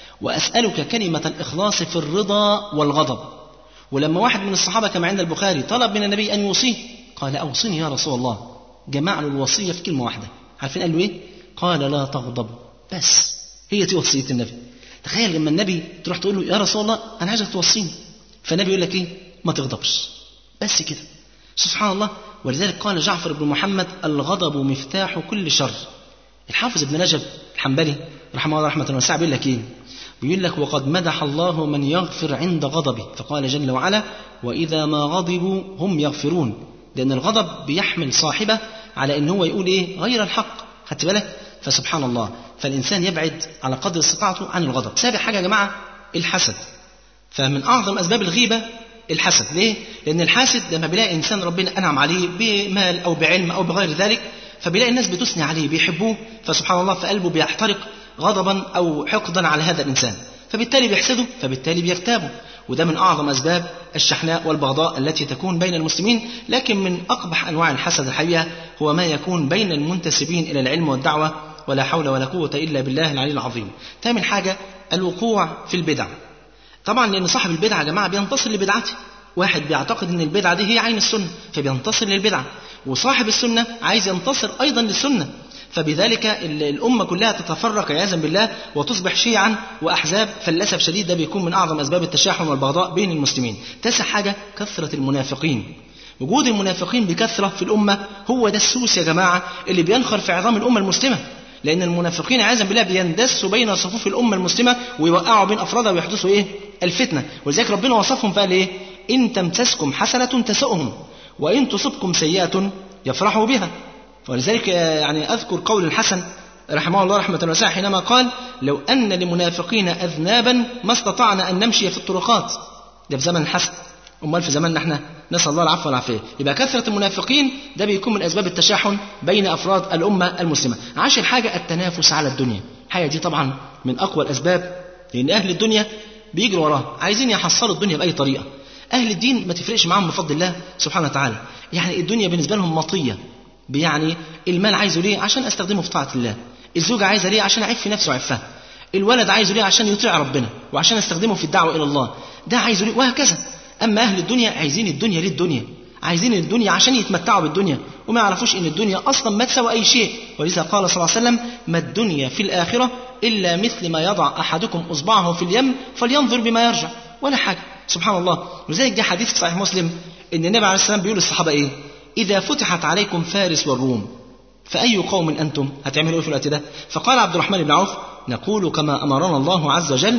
وأسألك كلمة الإخلاص في الرضا والغضب ولما واحد من الصحابة كما عند البخاري طلب من النبي أن يوصيه قال أوصني يا رسول الله جمع له الوصية في كلمة واحدة عارفين قال له إيه قال لا تغضب بس هي دي وصية النبي تخيل لما النبي تروح تقول له يا رسول الله أنا عايزك توصيني فالنبي يقول لك إيه ما تغضبش بس كده سبحان الله ولذلك قال جعفر بن محمد الغضب مفتاح كل شر الحافظ ابن رجب الحنبلي رحمه الله رحمة واسعة بيقول لك إيه بيقول لك وقد مدح الله من يغفر عند غضبه فقال جل وعلا وإذا ما غضبوا هم يغفرون لأن الغضب بيحمل صاحبه على أن هو يقول إيه غير الحق خدت بالك فسبحان الله فالإنسان يبعد على قدر استطاعته عن الغضب سابع حاجة يا جماعة الحسد فمن أعظم أسباب الغيبة الحسد ليه؟ لأن الحاسد لما بيلاقي إنسان ربنا أنعم عليه بمال أو بعلم أو بغير ذلك فبيلاقي الناس بتثني عليه بيحبوه فسبحان الله فقلبه بيحترق غضبا أو حقدا على هذا الإنسان فبالتالي بيحسده فبالتالي بيغتابه وده من أعظم أسباب الشحناء والبغضاء التي تكون بين المسلمين لكن من أقبح أنواع الحسد الحقيقة هو ما يكون بين المنتسبين إلى العلم والدعوة ولا حول ولا قوة إلا بالله العلي العظيم ثامن حاجة الوقوع في البدع طبعا لأن صاحب البدعة يا جماعة بينتصر لبدعته واحد بيعتقد ان البدعه دي هي عين السنه فبينتصر للبدعه وصاحب السنه عايز ينتصر ايضا للسنه فبذلك الامه كلها تتفرق عياذا بالله وتصبح شيعا واحزاب فللاسف شديد ده بيكون من اعظم اسباب التشاحن والبغضاء بين المسلمين تاسع حاجه كثره المنافقين وجود المنافقين بكثره في الامه هو ده السوس يا جماعه اللي بينخر في عظام الامه المسلمه لأن المنافقين عياذا بالله بيندسوا بين صفوف الأمة المسلمة ويوقعوا بين أفرادها ويحدثوا إيه؟ الفتنة، ولذلك ربنا وصفهم فقال إيه؟ إن تمسسكم حسنة تسؤهم وإن تصبكم سيئة يفرحوا بها. ولذلك يعني أذكر قول الحسن رحمه الله رحمة واسعة حينما قال: لو أن للمنافقين أذنابا ما استطعنا أن نمشي في الطرقات. ده في زمن الحسن. امال في زماننا احنا نسال الله العفو والعافيه يبقى كثره المنافقين ده بيكون من اسباب التشاحن بين افراد الامه المسلمه عاشر حاجه التنافس على الدنيا الحاجه دي طبعا من اقوى الاسباب لان اهل الدنيا بيجروا وراها عايزين يحصلوا الدنيا باي طريقه اهل الدين ما تفرقش معاهم بفضل الله سبحانه وتعالى يعني الدنيا بالنسبه لهم مطيه يعني المال عايزه ليه عشان استخدمه في طاعه الله الزوجه عايزه ليه عشان اعف نفسه وعفها الولد عايزه ليه عشان يطيع ربنا وعشان استخدمه في الدعوه الى الله ده عايزه ليه وهكذا أما أهل الدنيا عايزين الدنيا للدنيا عايزين الدنيا عشان يتمتعوا بالدنيا وما يعرفوش ان الدنيا اصلا ما تساوي اي شيء ولذا قال صلى الله عليه وسلم ما الدنيا في الاخره الا مثل ما يضع احدكم اصبعه في اليم فلينظر بما يرجع ولا حاجه سبحان الله ولذلك جاء حديث في صحيح مسلم ان النبي عليه السلام بيقول للصحابه ايه اذا فتحت عليكم فارس والروم فاي قوم انتم هتعملوا ايه في الوقت ده فقال عبد الرحمن بن عوف نقول كما امرنا الله عز وجل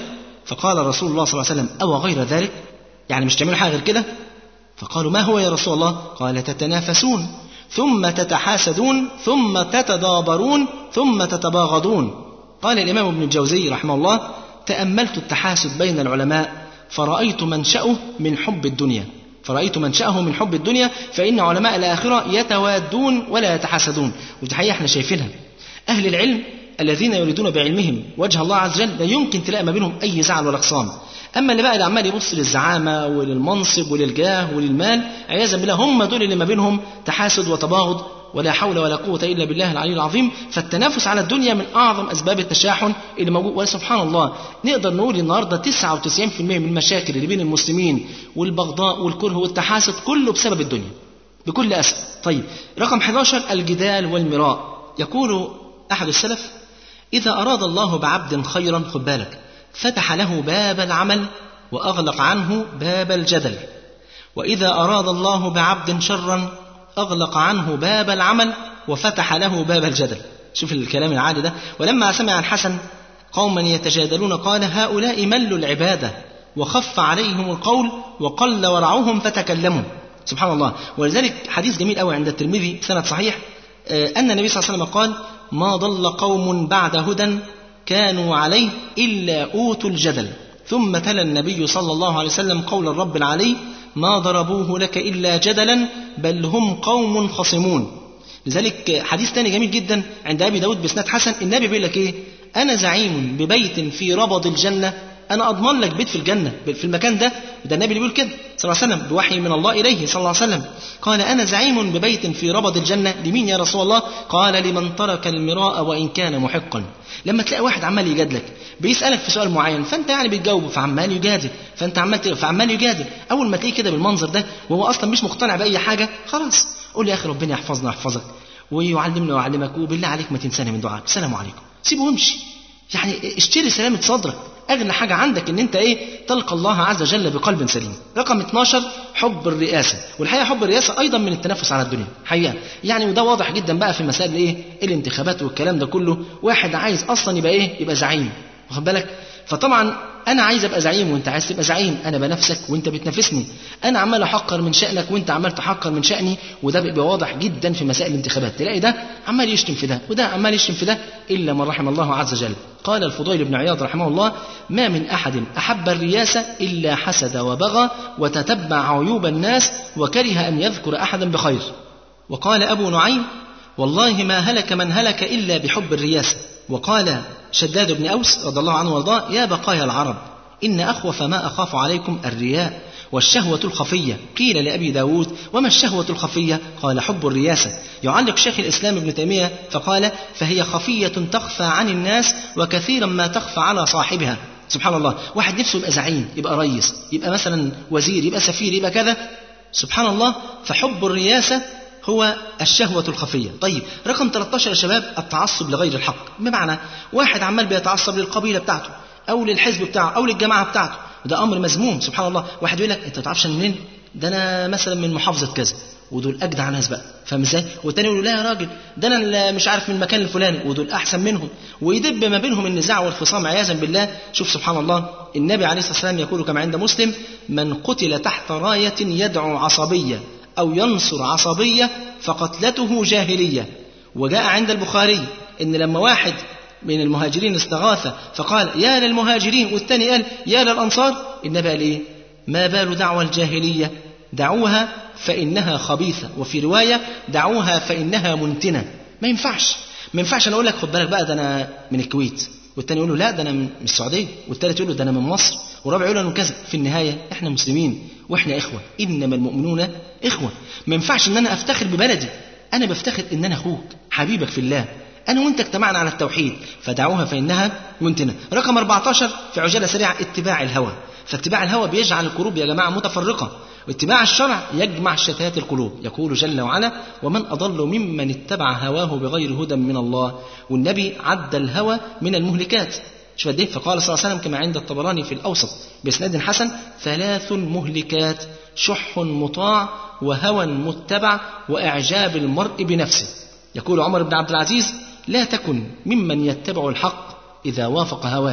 فقال رسول الله صلى الله عليه وسلم أو غير ذلك يعني مش تعملوا حاجة غير كده فقالوا ما هو يا رسول الله قال تتنافسون ثم تتحاسدون ثم تتدابرون ثم تتباغضون قال الإمام ابن الجوزي رحمه الله تأملت التحاسد بين العلماء فرأيت منشأه من حب الدنيا فرأيت منشأه من حب الدنيا فإن علماء الآخرة يتوادون ولا يتحاسدون ودي حقيقة احنا شايفينها أهل العلم الذين يريدون بعلمهم وجه الله عز وجل لا يمكن تلاقي ما بينهم أي زعل ولا خصام أما اللي بقى اللي عمال يبص للزعامة وللمنصب وللجاه وللمال عياذا بالله هم دول اللي ما بينهم تحاسد وتباغض ولا حول ولا قوة إلا بالله العلي العظيم فالتنافس على الدنيا من أعظم أسباب التشاحن اللي موجود وسبحان الله نقدر نقول النهاردة 99% من المشاكل اللي بين المسلمين والبغضاء والكره والتحاسد كله بسبب الدنيا بكل أسف طيب رقم 11 الجدال والمراء يقول أحد السلف إذا أراد الله بعبد خيرا خد بالك فتح له باب العمل وأغلق عنه باب الجدل وإذا أراد الله بعبد شرا أغلق عنه باب العمل وفتح له باب الجدل شوف الكلام العالي ده ولما سمع الحسن قوما يتجادلون قال هؤلاء ملوا العبادة وخف عليهم القول وقل ورعوهم فتكلموا سبحان الله ولذلك حديث جميل قوي عند الترمذي سند صحيح أن النبي صلى الله عليه وسلم قال ما ضل قوم بعد هدى كانوا عليه إلا أوتوا الجدل ثم تلا النبي صلى الله عليه وسلم قول الرب العلي ما ضربوه لك إلا جدلا بل هم قوم خصمون لذلك حديث تاني جميل جدا عند أبي داود بسناد حسن النبي بيقول لك إيه أنا زعيم ببيت في ربض الجنة أنا أضمن لك بيت في الجنة في المكان ده ده النبي اللي بيقول كده صلى الله عليه وسلم بوحي من الله إليه صلى الله عليه وسلم قال أنا زعيم ببيت في ربض الجنة لمين يا رسول الله قال لمن ترك المراء وإن كان محقا لما تلاقي واحد عمال يجادلك بيسألك في سؤال معين فأنت يعني بتجاوبه فعمال يجادل فأنت عمال فعمال يجادل أول ما تلاقيه كده بالمنظر ده وهو أصلا مش مقتنع بأي حاجة خلاص قول لي يا أخي ربنا يحفظنا ويحفظك ويعلمنا ويعلمك وبالله عليك ما تنساني من دعائك السلام عليكم سيبه وامشي يعني اشتري سلامة صدرك أغلى حاجة عندك إن أنت إيه تلقى الله عز وجل بقلب سليم. رقم 12 حب الرئاسة، والحقيقة حب الرئاسة أيضا من التنافس على الدنيا، حقيقة. يعني وده واضح جدا بقى في مسائل إيه؟ الانتخابات والكلام ده كله، واحد عايز أصلا يبقى إيه؟ يبقى زعيم، واخد بالك؟ فطبعا انا عايز ابقى زعيم وانت عايز تبقى زعيم انا بنافسك وانت بتنافسني انا عمال احقر من شانك وانت عمال تحقر من شاني وده بيبقى واضح جدا في مسائل الانتخابات تلاقي ده عمال يشتم في ده وده عمال يشتم في ده الا من رحم الله عز وجل قال الفضيل بن عياض رحمه الله ما من احد احب الرياسه الا حسد وبغى وتتبع عيوب الناس وكره ان يذكر احدا بخير وقال ابو نعيم والله ما هلك من هلك الا بحب الرياسه وقال شداد بن أوس رضي الله عنه وارضاه يا بقايا العرب إن أخوف ما أخاف عليكم الرياء والشهوة الخفية قيل لأبي داود وما الشهوة الخفية قال حب الرياسة يعلق شيخ الإسلام ابن تيمية فقال فهي خفية تخفى عن الناس وكثيرا ما تخفى على صاحبها سبحان الله واحد نفسه يبقى زعيم يبقى رئيس يبقى مثلا وزير يبقى سفير يبقى كذا سبحان الله فحب الرياسة هو الشهوة الخفية طيب رقم 13 يا شباب التعصب لغير الحق بمعنى واحد عمال بيتعصب للقبيلة بتاعته أو للحزب بتاعه أو للجماعة بتاعته وده أمر مذموم سبحان الله واحد يقول لك أنت تعرفش منين ده أنا مثلا من محافظة كذا ودول أجدع ناس بقى فاهم ازاي؟ والتاني يقول لا يا راجل ده أنا مش عارف من المكان الفلاني ودول أحسن منهم ويدب ما بينهم النزاع والخصام عياذا بالله شوف سبحان الله النبي عليه الصلاة والسلام يقول كما عند مسلم من قتل تحت راية يدعو عصبية أو ينصر عصبية فقتلته جاهلية وجاء عند البخاري إن لما واحد من المهاجرين استغاث فقال يا للمهاجرين والثاني قال يا للأنصار النبي قال إيه ما بال دعوى الجاهلية دعوها فإنها خبيثة وفي رواية دعوها فإنها منتنة ما ينفعش ما ينفعش أنا أقول لك خد بالك بقى ده أنا من الكويت والتاني يقول له لا ده انا من السعوديه والتالت يقول له ده انا من مصر والرابع يقول له كذا في النهايه احنا مسلمين واحنا اخوه انما المؤمنون اخوه ما ينفعش ان انا افتخر ببلدي انا بفتخر ان انا اخوك حبيبك في الله انا وانت اجتمعنا على التوحيد فدعوها فانها منتنه رقم 14 في عجاله سريعه اتباع الهوى فاتباع الهوى بيجعل القلوب يا جماعه متفرقه واتباع الشرع يجمع شتات القلوب يقول جل وعلا ومن أضل ممن اتبع هواه بغير هدى من الله والنبي عد الهوى من المهلكات شوف قد فقال صلى الله عليه وسلم كما عند الطبراني في الأوسط بإسناد حسن ثلاث مهلكات شح مطاع وهوى متبع وإعجاب المرء بنفسه يقول عمر بن عبد العزيز لا تكن ممن يتبع الحق إذا وافق هواه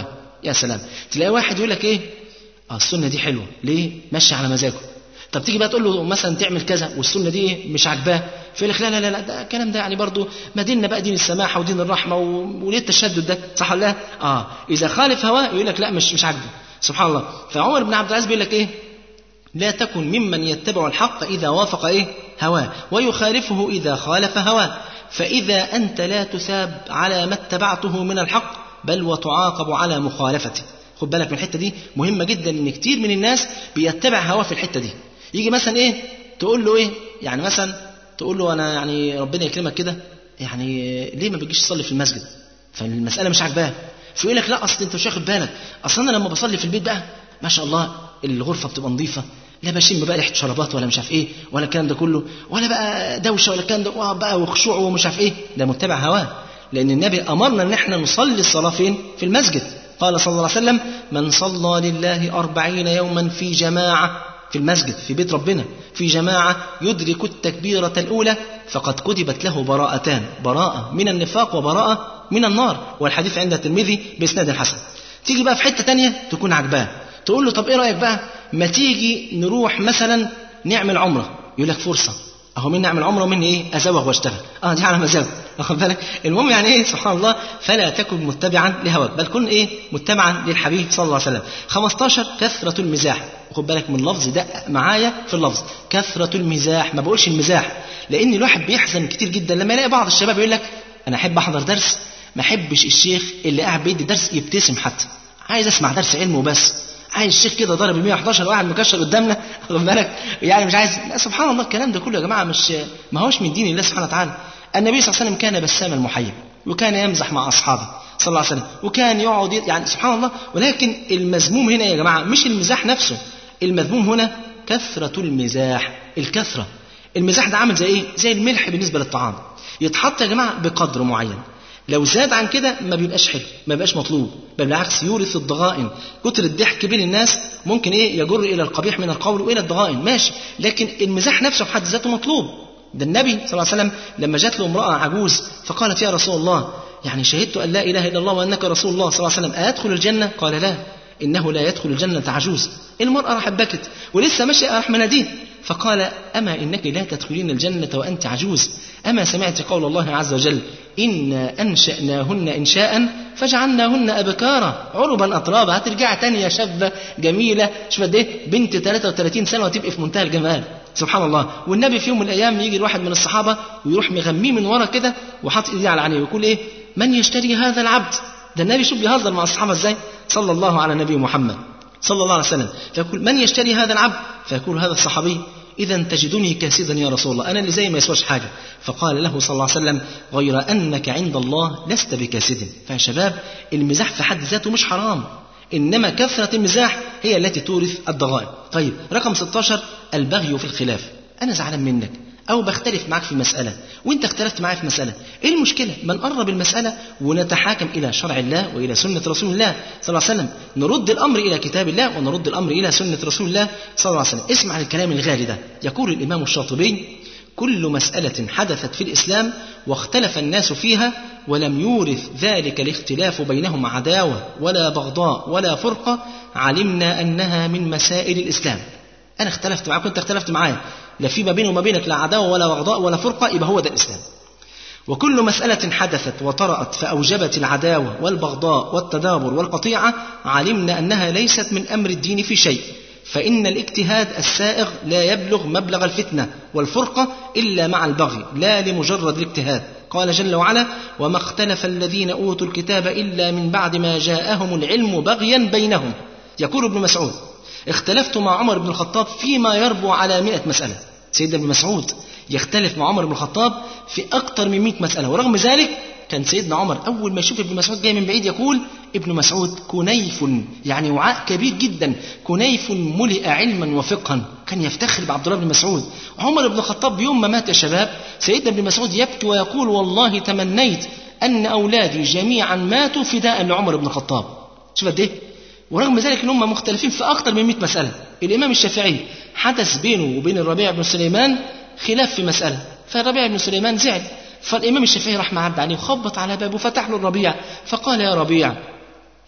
يا سلام تلاقي واحد يقول لك ايه اه السنه دي حلوه ليه ماشي على مزاجه طب تيجي بقى تقول له مثلا تعمل كذا والسنه دي إيه؟ مش عاجباه فيقول لك لا لا لا لا ده الكلام ده يعني برضو ما ديننا بقى دين السماحه ودين الرحمه و- وليه التشدد ده صح ولا لا؟ اه اذا خالف هواه يقول لك لا مش مش عاجبه سبحان الله فعمر بن عبد العزيز بيقول لك ايه لا تكن ممن يتبع الحق إذا وافق إيه هواه ويخالفه إذا خالف هواه فإذا أنت لا تثاب على ما اتبعته من الحق بل وتعاقب على مخالفته خد بالك من الحتة دي مهمة جدا إن كتير من الناس بيتبع هواه في الحتة دي يجي مثلا إيه تقول له إيه يعني مثلا تقول له أنا يعني ربنا يكرمك كده يعني ليه ما بتجيش تصلي في المسجد فالمسألة مش عاجباه فيقول لك لا أصل أنت مش واخد بالك أصل أنا لما بصلي في البيت بقى ما شاء الله الغرفة بتبقى نظيفة لا بشم بقى ريحة شرابات ولا مش عارف ايه ولا الكلام ده كله ولا بقى دوشة ولا الكلام ده واه بقى وخشوع ومش عارف ايه ده متبع هواه لأن النبي أمرنا إن احنا نصلي الصلاة فين؟ في المسجد قال صلى الله عليه وسلم من صلى لله أربعين يوما في جماعة في المسجد في بيت ربنا في جماعة يدرك التكبيرة الأولى فقد كتبت له براءتان براءة من النفاق وبراءة من النار والحديث عند الترمذي بإسناد حسن تيجي بقى في حتة تانية تكون عجباه تقول له طب ايه رأيك بقى ما تيجي نروح مثلا نعمل عمرة يقول لك فرصة اهو من نعمل عمره ومن ايه ازوغ واشتغل اه دي على مزاج واخد بالك المهم يعني ايه سبحان الله فلا تكن متبعا لهواك بل كن ايه متبعا للحبيب صلى الله عليه وسلم 15 كثرة المزاح خد بالك من اللفظ دقق معايا في اللفظ كثرة المزاح ما بقولش المزاح لان الواحد بيحزن كتير جدا لما يلاقي بعض الشباب يقول لك انا احب احضر درس ما احبش الشيخ اللي قاعد بيدي درس يبتسم حتى عايز اسمع درس علم وبس عايز الشيخ كده ضارب ال 111 وقاعد مكشر قدامنا واخد بالك يعني مش عايز لا سبحان الله الكلام ده كله يا جماعه مش ما هوش من دين الله سبحانه وتعالى النبي صلى الله عليه وسلم كان بسام المحيب وكان يمزح مع اصحابه صلى الله عليه وسلم وكان يقعد يعني سبحان الله ولكن المذموم هنا يا جماعه مش المزاح نفسه المذموم هنا كثره المزاح الكثره المزاح ده عامل زي ايه زي الملح بالنسبه للطعام يتحط يا جماعه بقدر معين لو زاد عن كده ما بيبقاش حلو ما بيبقاش مطلوب بل بالعكس يورث الضغائن كتر الضحك بين الناس ممكن ايه يجر الى القبيح من القول والى الضغائن ماشي لكن المزاح نفسه في حد ذاته مطلوب ده النبي صلى الله عليه وسلم لما جات له امراه عجوز فقالت يا رسول الله يعني شهدت ان لا اله الا الله وانك رسول الله صلى الله عليه وسلم ادخل الجنه قال لا انه لا يدخل الجنه عجوز المراه راحت بكت ولسه ماشيه راح مناديه فقال أما إنك لا تدخلين الجنة وأنت عجوز أما سمعت قول الله عز وجل إنا أنشأناهن إنشاء فجعلناهن أبكارا عربا أطرابا هترجع تاني يا شابة جميلة شوف قد إيه بنت 33 سنة وتبقي في منتهى الجمال سبحان الله والنبي في يوم من الأيام يجي الواحد من الصحابة ويروح مغميه من ورا كده وحاطط إيديه على عينيه ويقول إيه من يشتري هذا العبد ده النبي شوف بيهزر مع الصحابة إزاي صلى الله على نبي محمد صلى الله عليه وسلم فيقول من يشتري هذا العبد فيقول هذا الصحابي إذا تجدني كاسدا يا رسول الله أنا اللي زي ما يسواش حاجة فقال له صلى الله عليه وسلم غير أنك عند الله لست بكاسد فيا شباب المزاح في حد ذاته مش حرام إنما كثرة المزاح هي التي تورث الضغائن طيب رقم 16 البغي في الخلاف أنا زعلان منك أو بختلف معك في مسألة وأنت اختلفت معي في مسألة إيه المشكلة؟ ما نقرب المسألة ونتحاكم إلى شرع الله وإلى سنة رسول الله صلى الله عليه وسلم نرد الأمر إلى كتاب الله ونرد الأمر إلى سنة رسول الله صلى الله عليه وسلم اسمع الكلام الغالي ده يقول الإمام الشاطبي كل مسألة حدثت في الإسلام واختلف الناس فيها ولم يورث ذلك الاختلاف بينهم عداوة ولا بغضاء ولا فرقة علمنا أنها من مسائل الإسلام أنا اختلفت معاك وأنت اختلفت معايا لا في ما بيني وما بينك لا عداوة ولا بغضاء ولا فرقة يبقى هو ده الإسلام وكل مسألة حدثت وطرأت فأوجبت العداوة والبغضاء والتدابر والقطيعة علمنا أنها ليست من أمر الدين في شيء فإن الاجتهاد السائغ لا يبلغ مبلغ الفتنة والفرقة إلا مع البغي لا لمجرد الاجتهاد قال جل وعلا وما اختلف الذين أوتوا الكتاب إلا من بعد ما جاءهم العلم بغيا بينهم يقول ابن مسعود اختلفت مع عمر بن الخطاب فيما يربو على مئة مسألة سيدنا ابن مسعود يختلف مع عمر بن الخطاب في أكثر من مئة مسألة ورغم ذلك كان سيدنا عمر أول ما يشوف ابن مسعود جاي من بعيد يقول ابن مسعود كنيف يعني وعاء كبير جدا كنيف ملئ علما وفقها كان يفتخر بعبد الله بن مسعود عمر بن الخطاب يوم ما مات يا شباب سيدنا ابن مسعود يبكي ويقول والله تمنيت أن أولادي جميعا ماتوا فداء لعمر بن الخطاب شوف قد إيه ورغم ذلك ان هم مختلفين في اكثر من 100 مساله الامام الشافعي حدث بينه وبين الربيع بن سليمان خلاف في مساله فالربيع بن سليمان زعل فالامام الشافعي راح معد عليه وخبط على بابه وفتح له الربيع فقال يا ربيع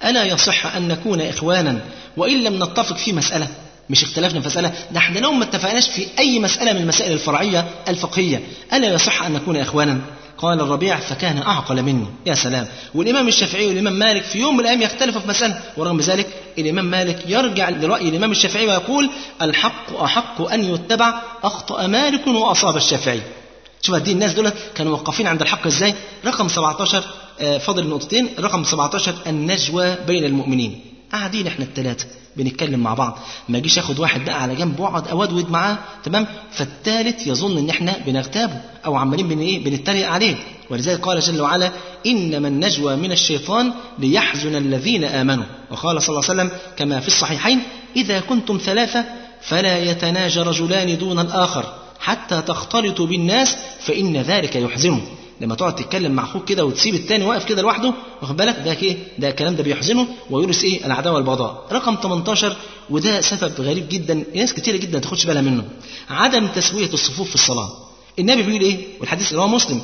ألا يصح أن نكون إخوانا وإن لم نتفق في مسألة مش اختلفنا في مسألة ده احنا لو ما اتفقناش في أي مسألة من المسائل الفرعية الفقهية ألا يصح أن نكون إخوانا قال الربيع فكان أعقل مني يا سلام والإمام الشافعي والإمام مالك في يوم من الأيام يختلفوا في مسألة ورغم ذلك الإمام مالك يرجع لرأي الإمام الشافعي ويقول الحق أحق أن يتبع أخطأ مالك وأصاب الشافعي شوف دي الناس دول كانوا موقفين عند الحق ازاي رقم 17 آه، فاضل نقطتين رقم 17 النجوى بين المؤمنين قاعدين احنا الثلاثه بنتكلم مع بعض ما يجيش ياخد واحد بقى على جنب واقعد اودود معاه تمام فالثالث يظن ان احنا بنغتابه او عمالين بن ايه بنتريق عليه ولذلك قال جل وعلا انما النجوى من الشيطان ليحزن الذين امنوا وقال صلى الله عليه وسلم كما في الصحيحين اذا كنتم ثلاثه فلا يتناجى رجلان دون الاخر حتى تختلطوا بالناس فان ذلك يحزنهم لما تقعد تتكلم مع اخوك كده وتسيب التاني واقف كده لوحده واخد بالك ده ايه ده الكلام ده بيحزنه ويورث ايه العداوه والبغضاء رقم 18 وده سبب غريب جدا ناس كتيره جدا ما تاخدش بالها منه عدم تسويه الصفوف في الصلاه النبي بيقول ايه والحديث رواه مسلم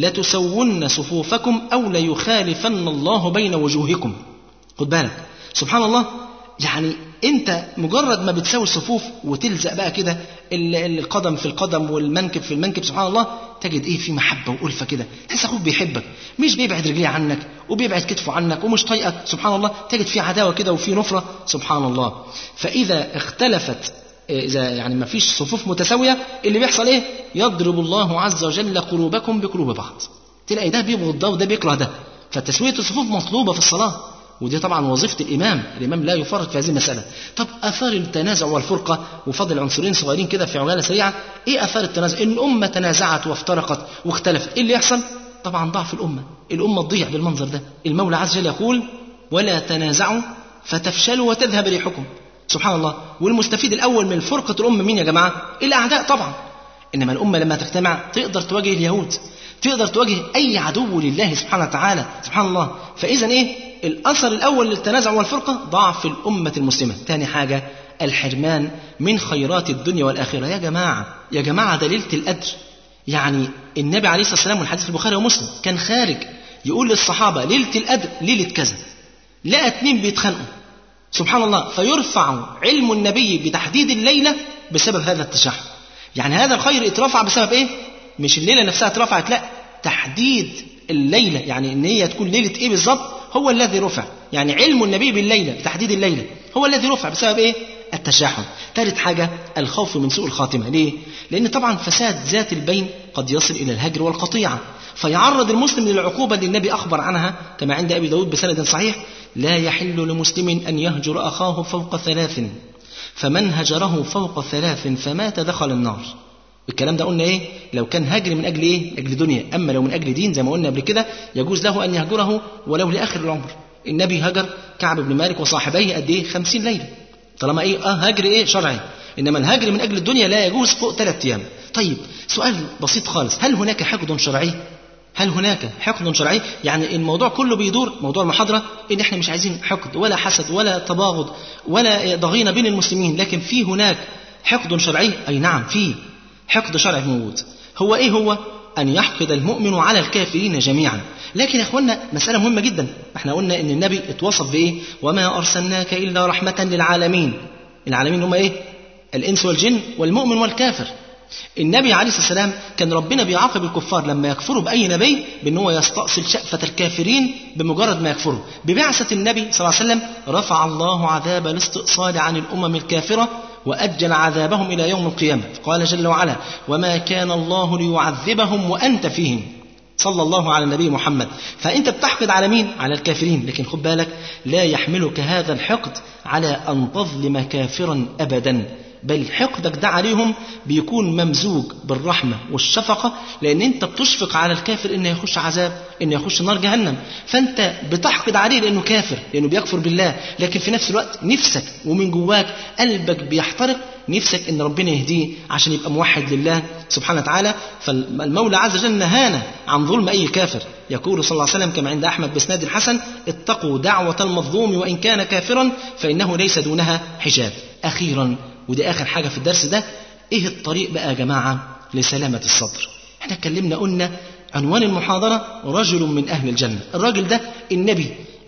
لتسون صفوفكم او ليخالفن الله بين وجوهكم خد بالك سبحان الله يعني انت مجرد ما بتساوي الصفوف وتلزق بقى كده ال- القدم في القدم والمنكب في المنكب سبحان الله تجد ايه في محبه والفه كده تحس اخوك بيحبك مش بيبعد رجليه عنك وبيبعد كتفه عنك ومش طايقك سبحان الله تجد في عداوه كده وفي نفره سبحان الله فاذا اختلفت اذا يعني ما فيش صفوف متساويه اللي بيحصل ايه يضرب الله عز وجل قلوبكم بقلوب بعض تلاقي ده بيبغض ده وده بيكره ده فتسويه الصفوف مطلوبه في الصلاه ودي طبعا وظيفة الإمام الإمام لا يفرط في هذه المسألة طب آثار التنازع والفرقة وفضل عنصرين صغيرين كده في عجالة سريعة إيه آثار التنازع إن الأمة تنازعت وافترقت واختلفت إيه اللي يحصل طبعا ضعف الأمة الأمة تضيع بالمنظر ده المولى عز وجل يقول ولا تنازعوا فتفشلوا وتذهب ريحكم سبحان الله والمستفيد الأول من فرقة الأمة مين يا جماعة الأعداء طبعا إنما الأمة لما تجتمع تقدر تواجه اليهود تقدر تواجه أي عدو لله سبحانه وتعالى سبحان الله فإذا إيه الأثر الأول للتنازع والفرقة ضعف الأمة المسلمة ثاني حاجة الحرمان من خيرات الدنيا والآخرة يا جماعة يا جماعة ده ليلة القدر يعني النبي عليه الصلاة والسلام والحديث في البخاري ومسلم كان خارج يقول للصحابة ليلة القدر ليلة كذا لقى اتنين بيتخانقوا سبحان الله فيرفع علم النبي بتحديد الليلة بسبب هذا التشحن يعني هذا الخير اترفع بسبب ايه مش الليلة نفسها اترفعت لا تحديد الليلة يعني ان هي تكون ليلة ايه بالظبط هو الذي رفع يعني علم النبي بالليلة بتحديد الليلة هو الذي رفع بسبب ايه التشاحن ثالث حاجة الخوف من سوء الخاتمة ليه لأن طبعا فساد ذات البين قد يصل إلى الهجر والقطيعة فيعرض المسلم للعقوبة اللي النبي أخبر عنها كما عند أبي داود بسند صحيح لا يحل لمسلم أن يهجر أخاه فوق ثلاث فمن هجره فوق ثلاث فمات دخل النار الكلام ده قلنا ايه لو كان هجر من اجل ايه اجل دنيا اما لو من اجل دين زي ما قلنا قبل كده يجوز له ان يهجره ولو لاخر العمر النبي هجر كعب بن مالك وصاحبيه قد ايه خمسين ليله طالما ايه اه هجر ايه شرعي انما الهجر من اجل الدنيا لا يجوز فوق ثلاث ايام طيب سؤال بسيط خالص هل هناك حقد شرعي هل هناك حقد شرعي؟ يعني الموضوع كله بيدور موضوع المحاضرة إن إحنا مش عايزين حقد ولا حسد ولا تباغض ولا ضغينة بين المسلمين، لكن في هناك حقد شرعي؟ أي نعم في حقد شرعي موجود. هو إيه هو؟ أن يحقد المؤمن على الكافرين جميعا. لكن يا إخوانا مسألة مهمة جدا، إحنا قلنا إن النبي اتوصف بإيه؟ وما أرسلناك إلا رحمة للعالمين. العالمين هم إيه؟ الإنس والجن والمؤمن والكافر. النبي عليه الصلاه والسلام كان ربنا بيعاقب الكفار لما يكفروا باي نبي بان هو يستأصل شأفة الكافرين بمجرد ما يكفروا. ببعثة النبي صلى الله عليه وسلم رفع الله عذاب الاستئصال عن الامم الكافره واجل عذابهم الى يوم القيامه، قال جل وعلا: وما كان الله ليعذبهم وانت فيهم. صلى الله على النبي محمد فانت بتحقد على مين على الكافرين لكن خد بالك لا يحملك هذا الحقد على ان تظلم كافرا ابدا بل حقدك ده عليهم بيكون ممزوج بالرحمة والشفقة لأن أنت بتشفق على الكافر إنه يخش عذاب إنه يخش نار جهنم فأنت بتحقد عليه لأنه كافر لأنه بيكفر بالله لكن في نفس الوقت نفسك ومن جواك قلبك بيحترق نفسك ان ربنا يهديه عشان يبقى موحد لله سبحانه وتعالى فالمولى عز وجل نهانا عن ظلم اي كافر يقول صلى الله عليه وسلم كما عند احمد بسناد الحسن اتقوا دعوه المظلوم وان كان كافرا فانه ليس دونها حجاب اخيرا ودي اخر حاجه في الدرس ده ايه الطريق بقى يا جماعه لسلامه الصدر احنا اتكلمنا قلنا عنوان المحاضره رجل من اهل الجنه الراجل ده النبي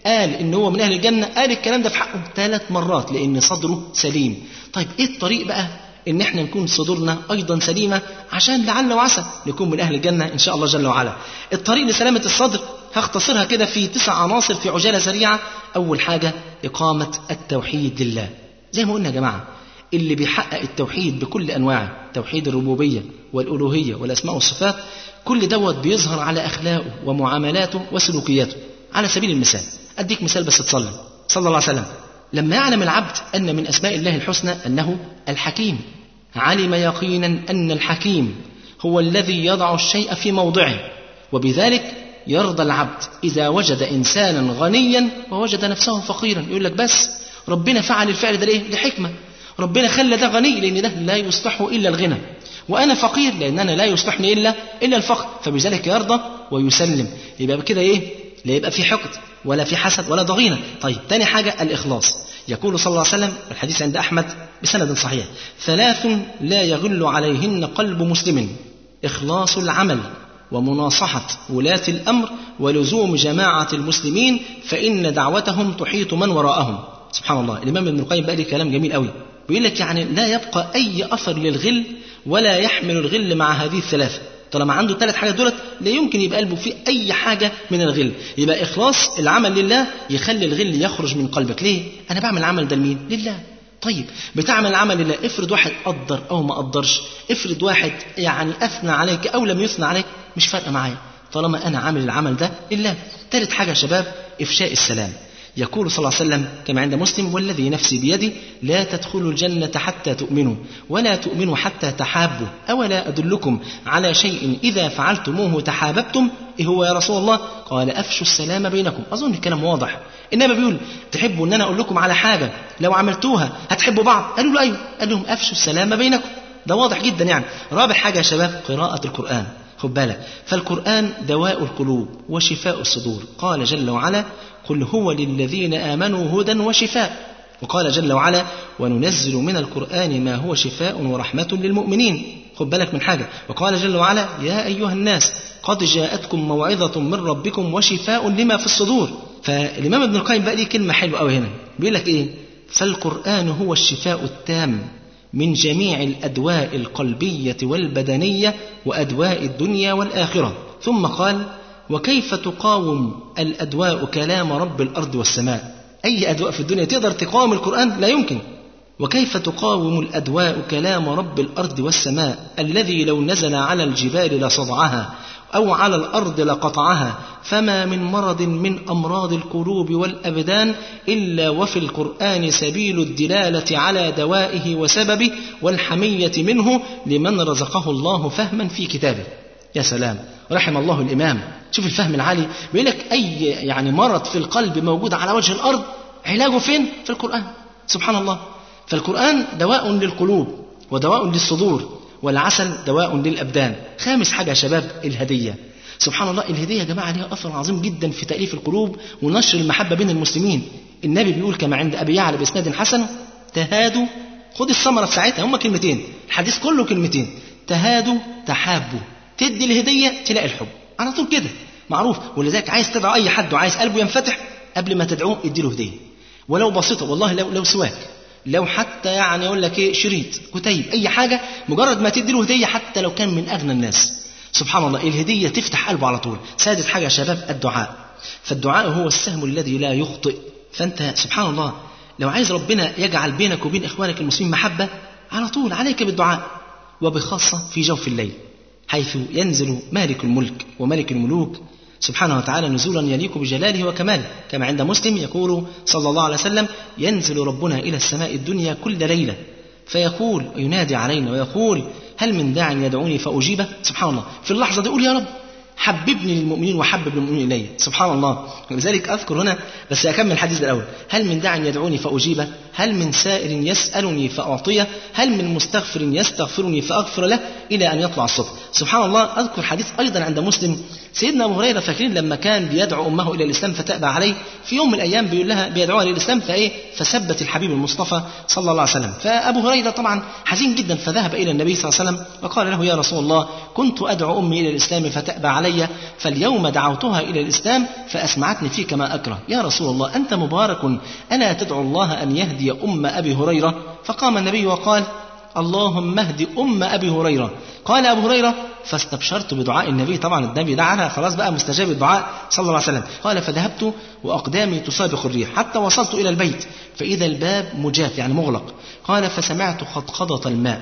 قال ان هو من اهل الجنه قال الكلام ده في حقه ثلاث مرات لان صدره سليم طيب ايه الطريق بقى ان احنا نكون صدورنا ايضا سليمه عشان لعل وعسى نكون من اهل الجنه ان شاء الله جل وعلا الطريق لسلامه الصدر هختصرها كده في تسع عناصر في عجاله سريعه اول حاجه اقامه التوحيد لله زي ما قلنا يا جماعه اللي بيحقق التوحيد بكل انواعه توحيد الربوبيه والالوهيه والاسماء والصفات كل دوت بيظهر على اخلاقه ومعاملاته وسلوكياته على سبيل المثال اديك مثال بس تصلي صلى الله عليه وسلم لما يعلم العبد ان من اسماء الله الحسنى انه الحكيم علم يقينا ان الحكيم هو الذي يضع الشيء في موضعه وبذلك يرضى العبد اذا وجد انسانا غنيا ووجد نفسه فقيرا يقول لك بس ربنا فعل الفعل ده ليه لحكمه ربنا خلى ده غني لان ده لا يصلحه الا الغنى وانا فقير لان انا لا يصلحني الا الا الفقر فبذلك يرضى ويسلم يبقى كده ايه لا يبقى في حقد ولا في حسد ولا ضغينه طيب تاني حاجه الاخلاص يقول صلى الله عليه وسلم الحديث عند احمد بسند صحيح ثلاث لا يغل عليهن قلب مسلم اخلاص العمل ومناصحة ولاة الأمر ولزوم جماعة المسلمين فإن دعوتهم تحيط من وراءهم سبحان الله الإمام ابن القيم بقى لي كلام جميل قوي بيقول لك يعني لا يبقى أي أثر للغل ولا يحمل الغل مع هذه الثلاثة طالما عنده ثلاث حاجات دولت لا يمكن يبقى قلبه فيه أي حاجة من الغل يبقى إخلاص العمل لله يخلي الغل يخرج من قلبك ليه؟ أنا بعمل العمل ده لمين؟ لله طيب بتعمل العمل لله افرض واحد قدر او ما قدرش افرض واحد يعني اثنى عليك او لم يثنى عليك مش فارقه معايا طالما انا عامل العمل ده لله ثالث حاجه يا شباب افشاء السلام يقول صلى الله عليه وسلم كما عند مسلم والذي نفسي بيدي لا تدخلوا الجنة حتى تؤمنوا ولا تؤمنوا حتى تحابوا أولا أدلكم على شيء إذا فعلتموه تحاببتم إيه هو يا رسول الله قال أفشوا السلام بينكم أظن الكلام واضح إنما بيقول تحبوا أن أنا أقول لكم على حاجة لو عملتوها هتحبوا بعض قالوا له أيوه قال لهم أفشوا السلام بينكم ده واضح جدا يعني رابع حاجة يا شباب قراءة القرآن خد بالك فالقرآن دواء القلوب وشفاء الصدور قال جل وعلا قل هو للذين آمنوا هدى وشفاء وقال جل وعلا وننزل من القرآن ما هو شفاء ورحمة للمؤمنين خد بالك من حاجة وقال جل وعلا يا أيها الناس قد جاءتكم موعظة من ربكم وشفاء لما في الصدور فالإمام ابن القيم بقى ليه كلمة حلوة قوي هنا بيقول لك إيه فالقرآن هو الشفاء التام من جميع الأدواء القلبية والبدنية وأدواء الدنيا والآخرة ثم قال وكيف تقاوم الأدواء كلام رب الأرض والسماء أي أدواء في الدنيا تقدر تقاوم القرآن لا يمكن وكيف تقاوم الأدواء كلام رب الأرض والسماء الذي لو نزل على الجبال لصدعها أو على الأرض لقطعها فما من مرض من أمراض القلوب والأبدان إلا وفي القرآن سبيل الدلالة على دوائه وسببه والحمية منه لمن رزقه الله فهما في كتابه يا سلام رحم الله الإمام شوف الفهم العالي بيقول لك أي يعني مرض في القلب موجود على وجه الأرض علاجه فين؟ في القرآن سبحان الله فالقرآن دواء للقلوب ودواء للصدور والعسل دواء للأبدان خامس حاجة يا شباب الهدية سبحان الله الهدية يا جماعة ليها أثر عظيم جدا في تأليف القلوب ونشر المحبة بين المسلمين النبي بيقول كما عند أبي يعلى بإسناد حسن تهادوا خد الثمرة في ساعتها هما كلمتين الحديث كله كلمتين تهادوا تحابوا تدي الهدية تلاقي الحب على طول كده معروف ولذلك عايز تدعو أي حد وعايز قلبه ينفتح قبل ما تدعوه اديله هدية ولو بسيطة والله لو لو سواك لو حتى يعني يقول لك ايه شريط كتيب اي حاجه مجرد ما تدي له هديه حتى لو كان من اغنى الناس سبحان الله الهديه تفتح قلبه على طول سادس حاجه يا شباب الدعاء فالدعاء هو السهم الذي لا يخطئ فانت سبحان الله لو عايز ربنا يجعل بينك وبين اخوانك المسلمين محبه على طول عليك بالدعاء وبخاصه في جوف الليل حيث ينزل مالك الملك وملك الملوك سبحانه وتعالى نزولا يليق بجلاله وكماله كما عند مسلم يقول صلى الله عليه وسلم ينزل ربنا إلى السماء الدنيا كل ليلة فيقول ينادي علينا ويقول هل من داع يدعوني فأجيبه سبحان الله في اللحظة دي يقول يا رب حببني للمؤمنين وحبب المؤمنين إلي سبحان الله ولذلك أذكر هنا بس أكمل الحديث الأول هل من داع يدعوني فأجيبه هل من سائر يسألني فأعطيه هل من مستغفر يستغفرني فأغفر له إلى أن يطلع الصبح سبحان الله أذكر حديث أيضا عند مسلم سيدنا أبو هريرة فاكرين لما كان بيدعو أمه إلى الإسلام فتأبى عليه في يوم من الأيام بيقول لها بيدعوها للإسلام فإيه فثبت الحبيب المصطفى صلى الله عليه وسلم فأبو هريرة طبعا حزين جدا فذهب إلى النبي صلى الله عليه وسلم وقال له يا رسول الله كنت أدعو أمي إلى الإسلام فتأبى علي علي فاليوم دعوتها إلى الإسلام فأسمعتني فيك ما أكره يا رسول الله أنت مبارك ألا تدعو الله أن يهدي أم أبي هريرة فقام النبي وقال اللهم اهد أم أبي هريرة قال أبو هريرة فاستبشرت بدعاء النبي طبعا النبي دعا عنها خلاص بقى مستجاب الدعاء صلى الله عليه وسلم قال فذهبت وأقدامي تسابق الريح حتى وصلت إلى البيت فإذا الباب مجاف يعني مغلق قال فسمعت خطخضة الماء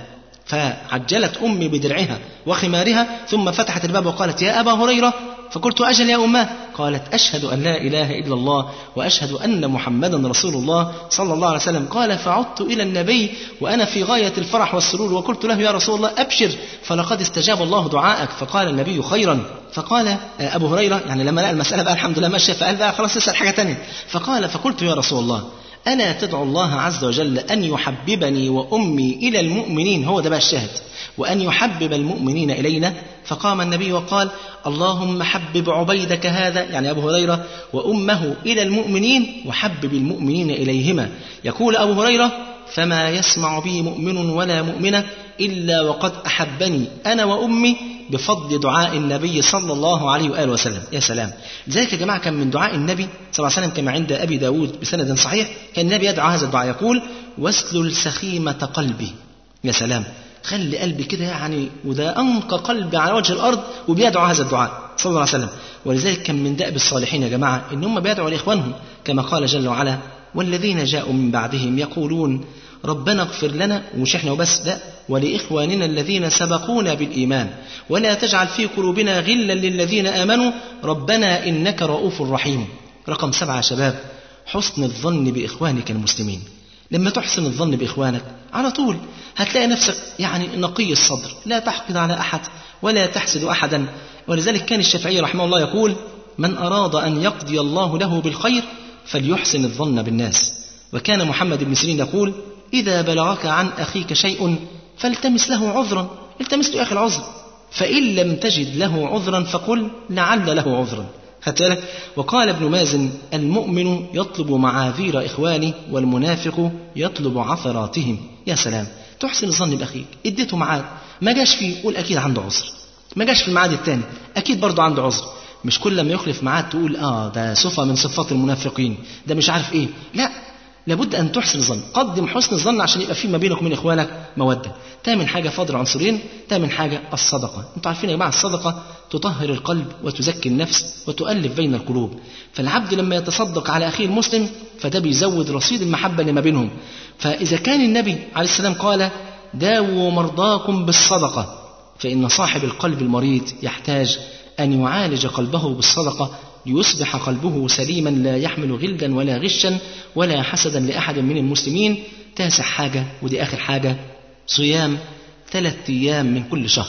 فعجلت أمي بدرعها وخمارها ثم فتحت الباب وقالت يا أبا هريرة فقلت أجل يا أماه قالت أشهد أن لا إله إلا الله وأشهد أن محمدا رسول الله صلى الله عليه وسلم قال فعدت إلى النبي وأنا في غاية الفرح والسرور وقلت له يا رسول الله أبشر فلقد استجاب الله دعاءك فقال النبي خيرا فقال أبو هريرة يعني لما لقى المسألة بقى الحمد لله ماشية فقال بقى خلاص اسأل حاجة تانية فقال فقلت يا رسول الله ألا تدعو الله عز وجل أن يحببني وأمي إلى المؤمنين هو ده بقى الشاهد وأن يحبب المؤمنين إلينا فقام النبي وقال اللهم حبب عبيدك هذا يعني أبو هريرة وأمه إلى المؤمنين وحبب المؤمنين إليهما يقول أبو هريرة فما يسمع بي مؤمن ولا مؤمنة إلا وقد أحبني أنا وأمي بفضل دعاء النبي صلى الله عليه وآله وسلم يا سلام ذلك يا جماعة كان من دعاء النبي صلى الله عليه وسلم كما عند أبي داود بسند صحيح كان النبي يدعو هذا الدعاء يقول واسلل سخيمة قلبي يا سلام خلي قلبي كده يعني وده أنقى قلبي على وجه الأرض وبيدعو هذا الدعاء صلى الله عليه وسلم ولذلك كان من دأب الصالحين يا جماعة إن هم بيدعوا لإخوانهم كما قال جل وعلا والذين جاءوا من بعدهم يقولون ربنا اغفر لنا ومش احنا وبس لا ولإخواننا الذين سبقونا بالإيمان ولا تجعل في قلوبنا غلا للذين آمنوا ربنا إنك رؤوف رحيم رقم سبعة يا شباب حسن الظن بإخوانك المسلمين لما تحسن الظن بإخوانك على طول هتلاقي نفسك يعني نقي الصدر لا تحقد على أحد ولا تحسد أحدا ولذلك كان الشافعي رحمه الله يقول من أراد أن يقضي الله له بالخير فليحسن الظن بالناس وكان محمد بن سيرين يقول إذا بلغك عن أخيك شيء فالتمس له عذرا التمس له يا أخي العذر فإن لم تجد له عذرا فقل لعل له عذرا خدت بالك وقال ابن مازن المؤمن يطلب معاذير إخوانه والمنافق يطلب عثراتهم يا سلام تحسن الظن بأخيك اديته ميعاد ما جاش فيه قول أكيد عنده عذر ما جاش في الميعاد الثاني أكيد برضه عنده عذر مش كل ما يخلف ميعاد تقول اه ده صفة من صفات المنافقين ده مش عارف ايه لا لابد ان تحسن الظن قدم حسن الظن عشان يبقى في ما بينك وبين اخوانك موده تامن حاجه فضل عنصرين تامن حاجه الصدقه انتوا عارفين يا جماعه الصدقه تطهر القلب وتزكي النفس وتؤلف بين القلوب فالعبد لما يتصدق على اخيه المسلم فده بيزود رصيد المحبه اللي ما بينهم فاذا كان النبي عليه السلام قال داووا مرضاكم بالصدقه فان صاحب القلب المريض يحتاج ان يعالج قلبه بالصدقه ليصبح قلبه سليما لا يحمل غلا ولا غشا ولا حسدا لأحد من المسلمين تاسع حاجة ودي آخر حاجة صيام ثلاثة أيام من كل شهر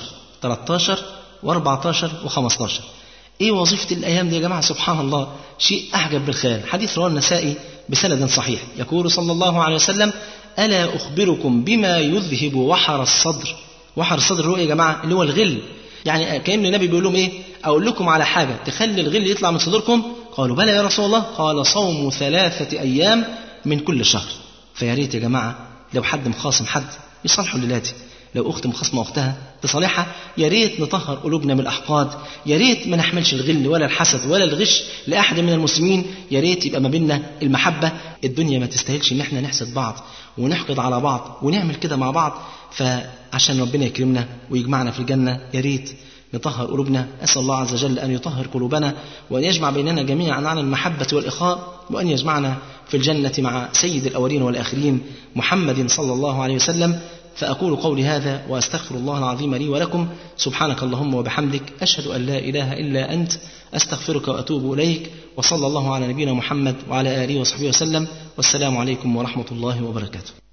13 و14 و15 ايه وظيفة الأيام دي يا جماعة سبحان الله شيء أعجب بالخيال حديث رواه النسائي بسند صحيح يقول صلى الله عليه وسلم ألا أخبركم بما يذهب وحر الصدر وحر الصدر هو إيه يا جماعة اللي هو الغل يعني كأن النبي بيقول لهم إيه أقول لكم على حاجة تخلي الغل يطلع من صدوركم قالوا بلى يا رسول الله قال صوم ثلاثة أيام من كل شهر فيا ريت يا جماعة لو حد مخاصم حد يصالحوا ليلاتي لو أخت مخاصمة أختها تصالحها يا ريت نطهر قلوبنا من الأحقاد يا ريت ما نحملش الغل ولا الحسد ولا الغش لأحد من المسلمين يا ريت يبقى ما بيننا المحبة الدنيا ما تستاهلش إن احنا نحسد بعض ونحقد على بعض ونعمل كده مع بعض فعشان ربنا يكرمنا ويجمعنا في الجنة يا ريت نطهر قلوبنا أسأل الله عز وجل أن يطهر قلوبنا وأن يجمع بيننا جميعا على المحبة والإخاء وأن يجمعنا في الجنة مع سيد الأولين والآخرين محمد صلى الله عليه وسلم فأقول قولي هذا وأستغفر الله العظيم لي ولكم سبحانك اللهم وبحمدك أشهد أن لا إله إلا أنت أستغفرك وأتوب إليك وصلى الله على نبينا محمد وعلى آله وصحبه وسلم والسلام عليكم ورحمة الله وبركاته